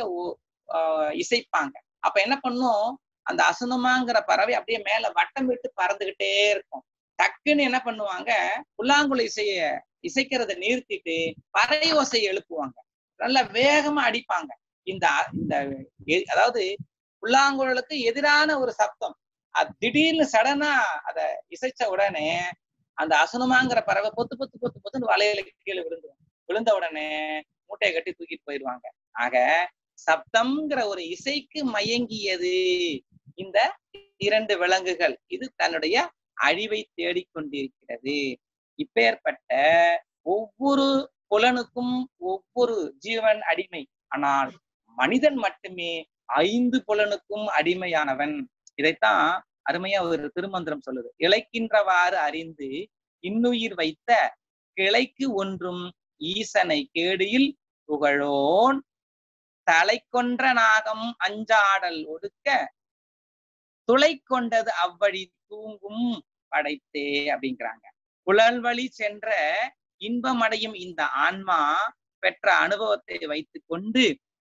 இசைப்பாங்க அப்ப என்ன பண்ணும் அந்த அசுனமாங்கிற பறவை அப்படியே மேல வட்டம் விட்டு பறந்துகிட்டே இருக்கும் டக்குன்னு என்ன பண்ணுவாங்க புல்லாங்குழல் இசைய இசைக்கிறத நிறுத்திட்டு பறை ஓசையை எழுப்புவாங்க நல்லா வேகமா அடிப்பாங்க இந்த இந்த எ- அதாவது புல்லாங்குழலுக்கு எதிரான ஒரு சப்தம் அது திடீர்னு சடனா அத இசைச்ச உடனே அந்த அசுனமாங்கிற பறவை பொத்து பொத்து பொத்து பொத்துன்னு வலையில கீழே விழுந்துரும் விழுந்த உடனே மூட்டையை கட்டி தூக்கிட்டு போயிடுவாங்க ஆக சப்தம்ங்கிற ஒரு இசைக்கு மயங்கியது இந்த இரண்டு விலங்குகள் இது தன்னுடைய அழிவை தேடிக்கொண்டிருக்கிறது இப்பேற்பட்ட ஒவ்வொரு புலனுக்கும் ஒவ்வொரு ஜீவன் அடிமை ஆனால் மனிதன் மட்டுமே ஐந்து புலனுக்கும் அடிமையானவன் இதைத்தான் அருமையா ஒரு திருமந்திரம் சொல்லுது இழைக்கின்றவாறு அறிந்து இன்னுயிர் வைத்த கிளைக்கு ஒன்றும் ஈசனை கேடியில் புகழோன் தலை கொன்ற நாகம் அஞ்சாடல் ஒடுக்க துளை கொண்டது அவ்வழி தூங்கும் படைத்தே அப்படிங்கிறாங்க புலன்வழி சென்ற இன்பமடையும் இந்த ஆன்மா பெற்ற அனுபவத்தை வைத்துக் கொண்டு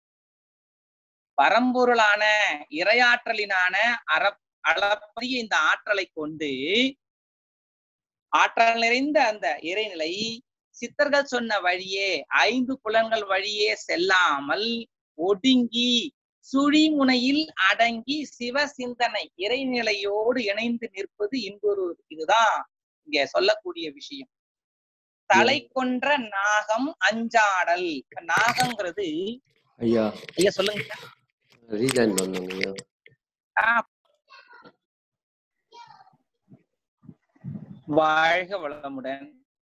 பரம்பொருளான இரையாற்றலினான அற அளப்பரிய இந்த ஆற்றலை கொண்டு ஆற்றல் நிறைந்த அந்த இறைநிலை சித்தர்கள் சொன்ன வழியே ஐந்து புலன்கள் வழியே செல்லாமல் ஒடுங்கி சுழிமுனையில் அடங்கி சிவ சிந்தனை இறைநிலையோடு இணைந்து நிற்பது இன்னொரு இதுதான் இங்க சொல்லக்கூடிய விஷயம் தலை கொன்ற நாகம் அஞ்சாடல் இப்ப நாகங்கிறது ஐயா ஐயா சொல்லுங்க ரீஜாயின் பண்ணுங்க ஐயா ஆஹ் வாழ்க வளமுடன்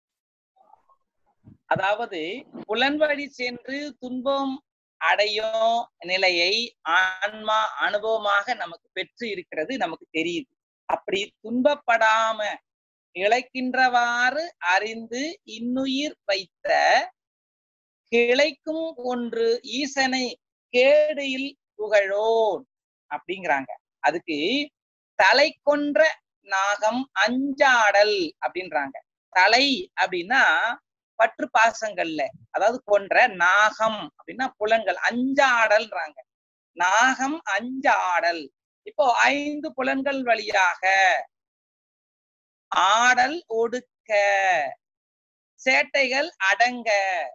அதாவது புலன்வழி சென்று துன்பம் அடையும் நிலையை ஆன்மா அனுபவமாக நமக்கு பெற்று இருக்கிறது நமக்கு தெரியுது அப்படி துன்பப்படாம இழைக்கின்றவாறு அறிந்து இன்னுயிர் வைத்த கிளைக்கும் ஒன்று ஈசனை கேடியில் புகழோன் அப்படிங்கிறாங்க அதுக்கு தலை கொன்ற நாகம் அஞ்சாடல் அப்படின்றாங்க தலை அப்படின்னா பற்று பாசங்கள்ல அதாவது கொன்ற நாகம் அப்படின்னா புலன்கள் அஞ்சாடல்ன்றாங்க நாகம் அஞ்சாடல் இப்போ ஐந்து புலன்கள் வழியாக ஆடல் ஒடுக்க சேட்டைகள் அடங்க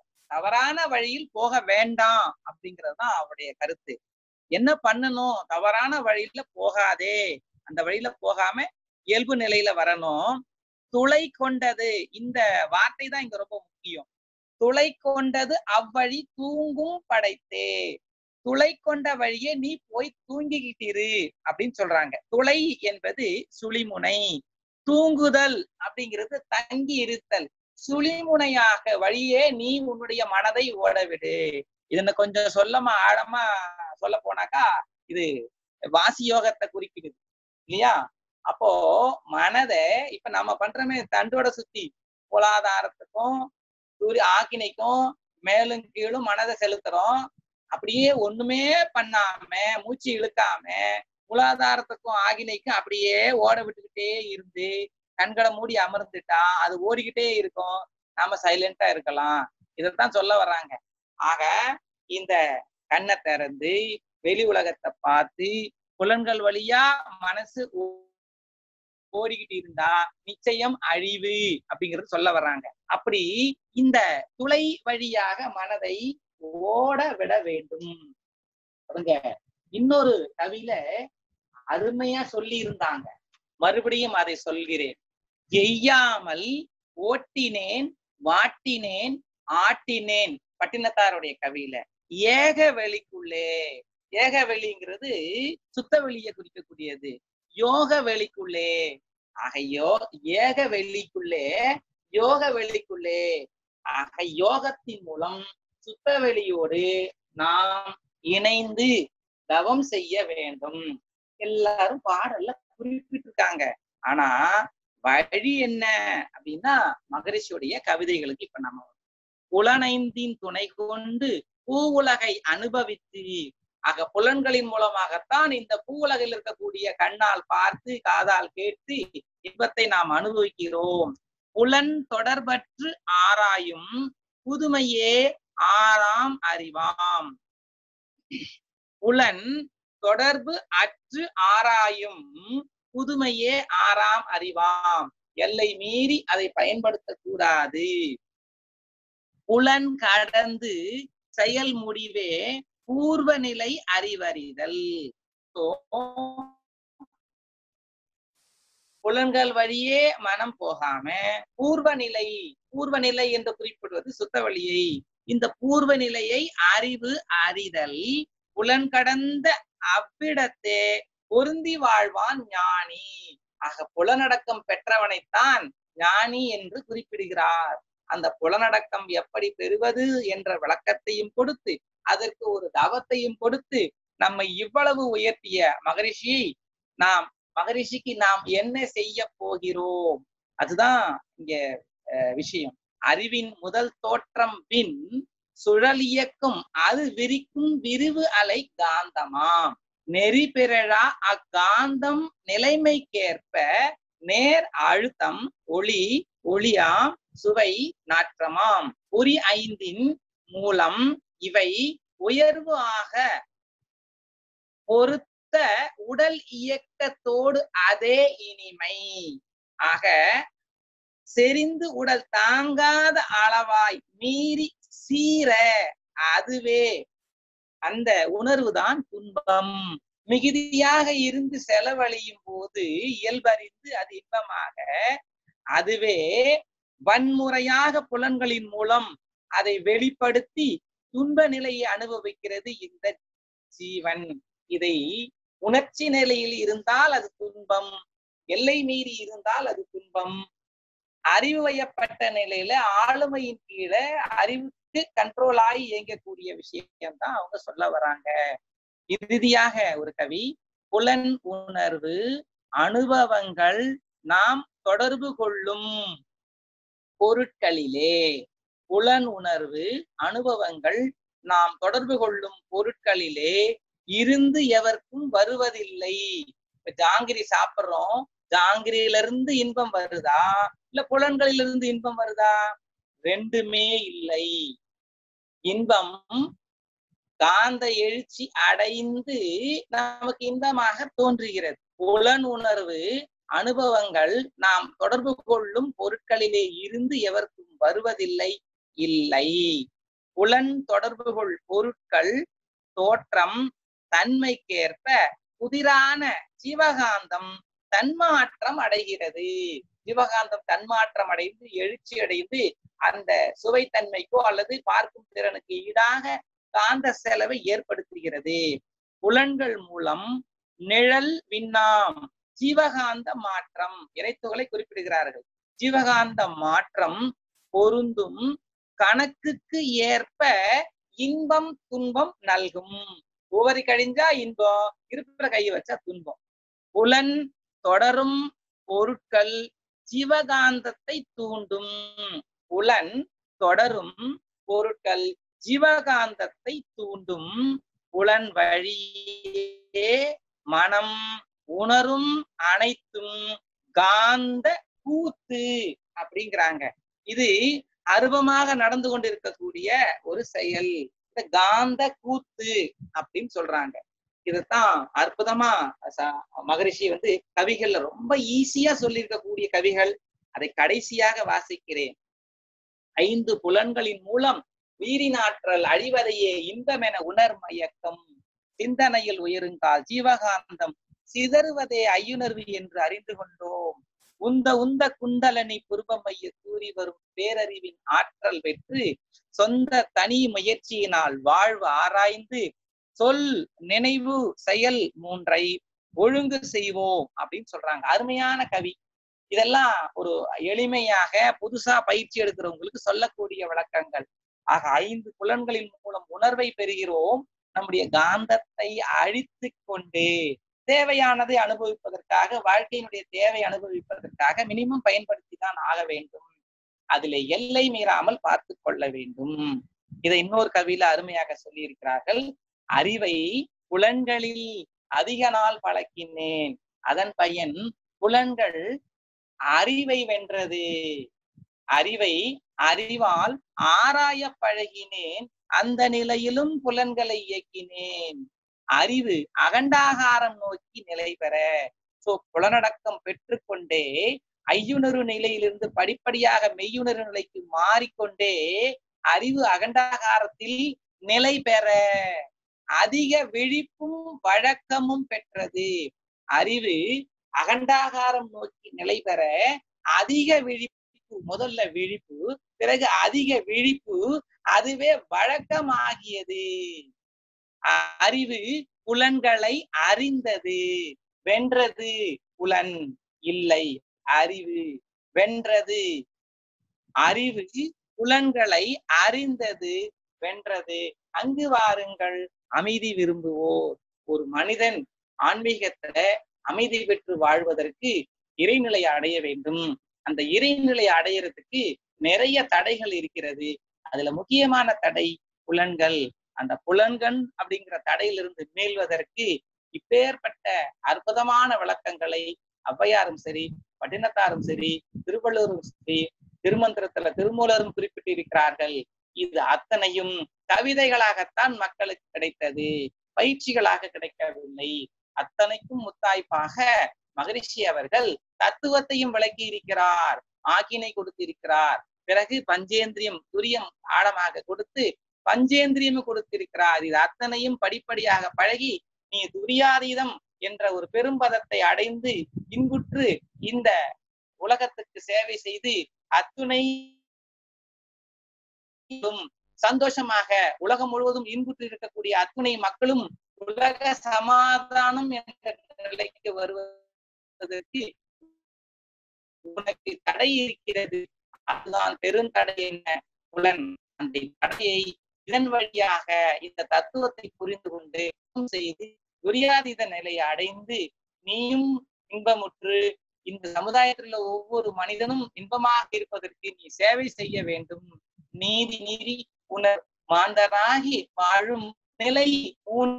தவறான வழியில் போக வேண்டாம் அப்படிங்கிறது தான் அவருடைய கருத்து என்ன பண்ணணும் தவறான வழியில போகாதே அந்த வழியில போகாம இயல்பு நிலையில வரணும் துளை கொண்டது இந்த வார்த்தை தான் இங்க ரொம்ப முக்கியம் துளை கொண்டது அவ்வழி தூங்கும் படைத்தே துளை கொண்ட வழியே நீ போய் தூங்கிக்கிட்டிரு அப்படின்னு சொல்றாங்க துளை என்பது சுழிமுனை தூங்குதல் அப்படிங்கிறது தங்கி இருத்தல் சுழிமுனையாக வழியே நீ உன்னுடைய மனதை ஓடவிடு இதனை கொஞ்சம் சொல்லமா ஆழமா சொல்ல போனாக்கா இது வாசி யோகத்தை குறிப்பிடுது இல்லையா அப்போ மனதை இப்ப நம்ம பண்றோமே தண்டோட சுத்தி பொருளாதாரத்துக்கும் சூரிய ஆக்கினைக்கும் மேலும் கீழும் மனதை செலுத்துறோம் அப்படியே ஒண்ணுமே பண்ணாம மூச்சு இழுக்காம மூலாதாரத்துக்கும் ஆகினைக்கும் அப்படியே ஓட விட்டுக்கிட்டே இருந்து கண்களை மூடி அமர்ந்துட்டா அது ஓடிக்கிட்டே இருக்கும் நாம சைலண்டா இருக்கலாம் இதைத்தான் சொல்ல வர்றாங்க ஆக இந்த கண்ணை திறந்து வெளி உலகத்தை பார்த்து புலன்கள் வழியா மனசு ஓ- ஓடிக்கிட்டு இருந்தா நிச்சயம் அழிவு அப்படிங்கறது சொல்ல வர்றாங்க அப்படி இந்த துளை வழியாக மனதை ஓட விட வேண்டும் அவங்க இன்னொரு கவியில அருமையா சொல்லி இருந்தாங்க மறுபடியும் அதை சொல்கிறேன் எய்யாமல் ஓட்டினேன் வாட்டினேன் ஆட்டினேன் பட்டினத்தாருடைய கவியில ஏக வெளிக்குள்ளே ஏக வெளிங்கிறது சுத்த வெளியை குறிக்கக்கூடியது யோக வெளிக்குள்ளே ஆக யோ ஏக வெளிக்குள்ளே யோக வெளிக்குள்ளே ஆக யோகத்தின் மூலம் சுத்த வெளியோடு நாம் இணைந்து தவம் செய்ய வேண்டும் எல்லாரும் பாடல்ல குறிப்பிட்டிருக்காங்க ஆனா வழி என்ன அப்படின்னா மகரிஷியுடைய கவிதைகளுக்கு இப்ப நம்ம புலனைந்தின் துணை கொண்டு பூவுலகை அனுபவித்து ஆக புலன்களின் மூலமாகத்தான் இந்த பூவுலகில் இருக்கக்கூடிய கண்ணால் பார்த்து காதால் கேட்டு இன்பத்தை நாம் அனுபவிக்கிறோம் புலன் தொடர்பற்று ஆராயும் புதுமையே ஆறாம் அறிவாம் புலன் தொடர்பு அற்று ஆராயும் புதுமையே ஆறாம் அறிவாம் எல்லை மீறி அதை பயன்படுத்தக் கூடாது புலன் கடந்து செயல் முடிவே பூர்வ நிலை அறிவறிதல் So, புலன்கள் வழியே மனம் போகாம பூர்வ நிலை பூர்வ நிலை என்று குறிப்பிடுவது சுத்த வழியை இந்த பூர்வ நிலையை அறிவு அறிதல் புலன் கடந்த அவ்விடத்தே பொருந்தி வாழ்வான் ஞானி ஆக புலனடக்கம் பெற்றவனைத்தான் ஞானி என்று குறிப்பிடுகிறார் அந்த புலனடக்கம் எப்படி பெறுவது என்ற விளக்கத்தையும் கொடுத்து அதற்கு ஒரு தவத்தையும் கொடுத்து நம்மை இவ்வளவு உயர்த்திய மகரிஷியை நாம் மகரிஷிக்கு நாம் என்ன செய்ய போகிறோம் அதுதான் இங்க அஹ், விஷயம் அறிவின் முதல் தோற்றம் பின் சுழல் இயக்கும் அது விரிக்கும் விரிவு அலை காந்தமாம் நெறி பிறழா அக்காந்தம் நிலைமைக்கேற்ப நேர் அழுத்தம் ஒளி ஒளியாம் சுவை நாற்றமாம் உரி ஐந்தின் மூலம் இவை உயர்வு ஆக பொருத்த உடல் இயக்கத்தோடு அதே இனிமை ஆக செறிந்து உடல் தாங்காத அளவாய் மீறி சீர அதுவே அந்த உணர்வுதான் துன்பம் மிகுதியாக இருந்து செலவழியும் போது இயல்பறிந்து அது இன்பமாக அதுவே வன்முறையாக புலன்களின் மூலம் அதை வெளிப்படுத்தி துன்ப நிலையை அனுபவிக்கிறது இந்த ஜீவன் இதை உணர்ச்சி நிலையில் இருந்தால் அது துன்பம் எல்லை மீறி இருந்தால் அது துன்பம் அறிவு வயப்பட்ட நிலையில ஆளுமையின் கீழே அறிவுக்கு கண்ட்ரோல் ஆகி இயங்கக்கூடிய விஷயம் தான் அவங்க சொல்ல வராங்க இறுதியாக ஒரு கவி புலன் உணர்வு அனுபவங்கள் நாம் தொடர்பு கொள்ளும் பொருட்களிலே புலன் உணர்வு அனுபவங்கள் நாம் தொடர்பு கொள்ளும் பொருட்களிலே இருந்து எவர்க்கும் வருவதில்லை இப்ப ஜாங்கிரி சாப்பிடுறோம் ஜாங்கிரியில இருந்து இன்பம் வருதா இல்ல புலன்களிலிருந்து இன்பம் வருதா ரெண்டுமே இல்லை இன்பம் காந்த எழுச்சி அடைந்து நமக்கு இன்பமாக தோன்றுகிறது புலன் உணர்வு அனுபவங்கள் நாம் தொடர்பு கொள்ளும் பொருட்களிலே இருந்து எவருக்கும் வருவதில்லை இல்லை புலன் தொடர்பு கொள் பொருட்கள் தோற்றம் தன்மைக்கேற்ப புதிரான ஜீவகாந்தம் தன்மாற்றம் அடைகிறது ஜீவகாந்தம் தன்மாற்றம் அடைந்து எழுச்சி அடைந்து அந்த சுவைத்தன்மைக்கோ அல்லது பார்க்கும் திறனுக்கு ஈடாக காந்த செலவை ஏற்படுத்துகிறது புலன்கள் மூலம் நிழல் விண்ணாம் ஜீவகாந்த மாற்றம் இறைத்துகளை குறிப்பிடுகிறார்கள் ஜீவகாந்த மாற்றம் பொருந்தும் கணக்குக்கு ஏற்ப இன்பம் துன்பம் நல்கும் ஒவ்வொரு கழிஞ்சா இன்பம் இருக்கிற கையை வச்சா துன்பம் புலன் தொடரும் பொருட்கள் ஜீவகாந்தத்தை தூண்டும் புலன் தொடரும் பொருட்கள் ஜீவகாந்தத்தை தூண்டும் புலன் வழியே மனம் உணரும் அனைத்தும் காந்த கூத்து அப்படிங்கிறாங்க இது அருவமாக நடந்து கொண்டிருக்கக்கூடிய ஒரு செயல் இந்த காந்த கூத்து அப்படின்னு சொல்றாங்க இதுதான் அற்புதமா ச- மகரிஷி வந்து கவிகள்ல ரொம்ப ஈஸியா சொல்லியிருக்கக்கூடிய கவிகள் அதை கடைசியாக வாசிக்கிறேன் ஐந்து புலன்களின் மூலம் உயிரின் ஆற்றல் அழிவதையே இன்பமென உணர் மயக்கம் சிந்தனையில் உயருங்கால் ஜீவகாந்தம் சிதறுவதே ஐயுணர்வு என்று அறிந்து கொண்டோம் உந்த உந்த குண்டலனி புருவமைய கூறி வரும் பேரறிவின் ஆற்றல் பெற்று சொந்த தனி முயற்சியினால் வாழ்வு ஆராய்ந்து சொல் நினைவு செயல் மூன்றை ஒழுங்கு செய்வோம் அப்படின்னு சொல்றாங்க அருமையான கவி இதெல்லாம் ஒரு எளிமையாக புதுசா பயிற்சி எடுக்கிறவங்களுக்கு சொல்லக்கூடிய விளக்கங்கள் ஆக ஐந்து புலன்களின் மூலம் உணர்வை பெறுகிறோம் நம்முடைய காந்தத்தை அழித்து கொண்டு தேவையானதை அனுபவிப்பதற்காக வாழ்க்கையினுடைய தேவை அனுபவிப்பதற்காக மினிமம் பயன்படுத்தி தான் ஆக வேண்டும் அதிலே எல்லை மீறாமல் பார்த்து கொள்ள வேண்டும் இதை இன்னொரு கவியில அருமையாக சொல்லியிருக்கிறார்கள் அறிவை புலன்களில் அதிக நாள் பழக்கினேன் அதன் பயன் புலன்கள் அறிவை வென்றது அறிவை அறிவால் ஆராய பழகினேன் அந்த நிலையிலும் புலன்களை இயக்கினேன் அறிவு அகண்டாகாரம் நோக்கி நிலை பெற சோ புலனடக்கம் பெற்றுக்கொண்டே ஐயுணர்வு நிலையிலிருந்து படிப்படியாக மெய்யுணர்வு நிலைக்கு மாறிக்கொண்டே அறிவு அகண்டாகாரத்தில் நிலை பெற அதிக விழிப்பும் வழக்கமும் பெற்றது அறிவு அகண்டாகாரம் நோக்கி நிலை பெற அதிக விழிப்பு முதல்ல விழிப்பு பிறகு அதிக விழிப்பு அதுவே வழக்கமாகியது அ- அறிவு புலன்களை அறிந்தது வென்றது புலன் இல்லை அறிவு வென்றது அறிவு புலன்களை அறிந்தது வென்றது அங்கு வாருங்கள் அமைதி விரும்புவோர் ஒரு மனிதன் ஆன்மீகத்துல அமைதி பெற்று வாழ்வதற்கு இறைநிலை அடைய வேண்டும் அந்த இறைநிலை அடையறதுக்கு நிறைய தடைகள் இருக்கிறது அதுல முக்கியமான தடை புலன்கள் அந்த புலன்கள் அப்படிங்கிற தடையிலிருந்து மீள்வதற்கு இப்பேற்பட்ட அற்புதமான விளக்கங்களை ஔவையாரும் சரி பட்டினத்தாரும் சரி திருவள்ளுவரும் சரி திருமந்திரத்துல திருமூலரும் குறிப்பிட்டிருக்கிறார்கள் இது அத்தனையும் கவிதைகளாகத்தான் மக்களுக்கு கிடைத்தது பயிற்சிகளாக கிடைக்கவில்லை அத்தனைக்கும் முத்தாய்ப்பாக மகரிஷி அவர்கள் தத்துவத்தையும் விளக்கி இருக்கிறார் ஆக்கினை கொடுத்திருக்கிறார் பிறகு பஞ்சேந்திரியம் துரியம் ஆழமாக கொடுத்து பஞ்சேந்திரியமும் கொடுத்திருக்கிறார் இது அத்தனையும் படிப்படியாக பழகி நீ துரியாதீதம் என்ற ஒரு பெரும்பதத்தை அடைந்து இன்புற்று இந்த உலகத்துக்கு சேவை செய்து அத்துணை சந்தோஷமாக உலகம் முழுவதும் இன்புற்று இருக்கக்கூடிய அத்துணை மக்களும் உலக சமாதானம் என்ற நிலைக்கு வருவதற்கு உனக்கு தடை இருக்கிறது அதுதான் பெருந்தடை என்ன புலன் அந்த தடையை இதன் வழியாக இந்த தத்துவத்தை புரிந்து கொண்டு செய்து துரியாதீத நிலையை அடைந்து நீயும் இன்பமுற்று இந்த சமுதாயத்தில் உள்ள ஒவ்வொரு மனிதனும் இன்பமாக இருப்பதற்கு நீ சேவை செய்ய வேண்டும் நீதி நீதி உணர் மாந்தராகி வாழும் நிலை உன்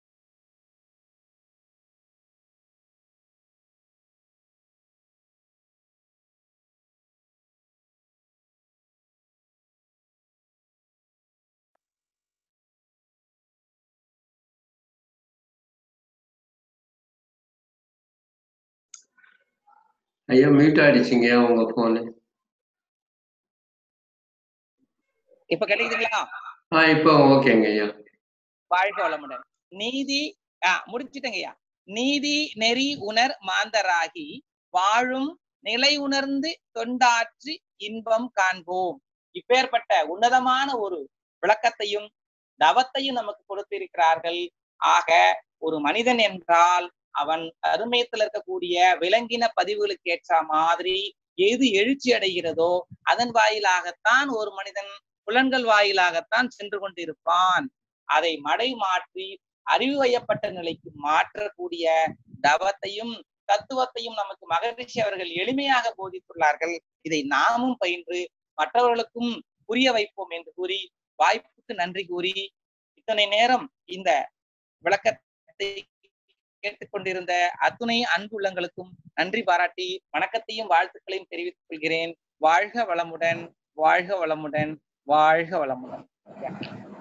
ஐயா மியூட் ஆயிடுச்சுங்க உங்க போனு இப்ப கிடைக்குதுங்களா ஆ இப்போ ஓகேங்க ஐயா வாழ்க வளமுடன் நீதி ஆஹ் முடிச்சிட்டங்கய்யா நீதி நெறி உணர் மாந்தராகி வாழும் நிலை உணர்ந்து தொண்டாற்றி இன்பம் காண்போம் இப்பேற்பட்ட உன்னதமான ஒரு விளக்கத்தையும் தவத்தையும் நமக்கு கொடுத்திருக்கிறார்கள் ஆக ஒரு மனிதன் என்றால் அவன் அருமையத்தில் இருக்கக்கூடிய விலங்கின பதிவுகளுக்கு ஏற்ற மாதிரி எது எழுச்சி அடைகிறதோ அதன் வாயிலாகத்தான் ஒரு மனிதன் புலன்கள் வாயிலாகத்தான் சென்று கொண்டிருப்பான் அதை மடை மாற்றி அறிவு வயப்பட்ட நிலைக்கு மாற்றக்கூடிய தவத்தையும் தத்துவத்தையும் நமக்கு மகரிஷி அவர்கள் எளிமையாக போதித்துள்ளார்கள் இதை நாமும் பயின்று மற்றவர்களுக்கும் புரிய வைப்போம் என்று கூறி வாய்ப்புக்கு நன்றி கூறி இத்தனை நேரம் இந்த விளக்கத்தை கேட்டுக்கொண்டிருந்த அத்துணை அன்புள்ளங்களுக்கும் நன்றி பாராட்டி வணக்கத்தையும் வாழ்த்துக்களையும் தெரிவித்துக் கொள்கிறேன் வாழ்க வளமுடன் வாழ்க வளமுடன் வாழ்க வளமுடன்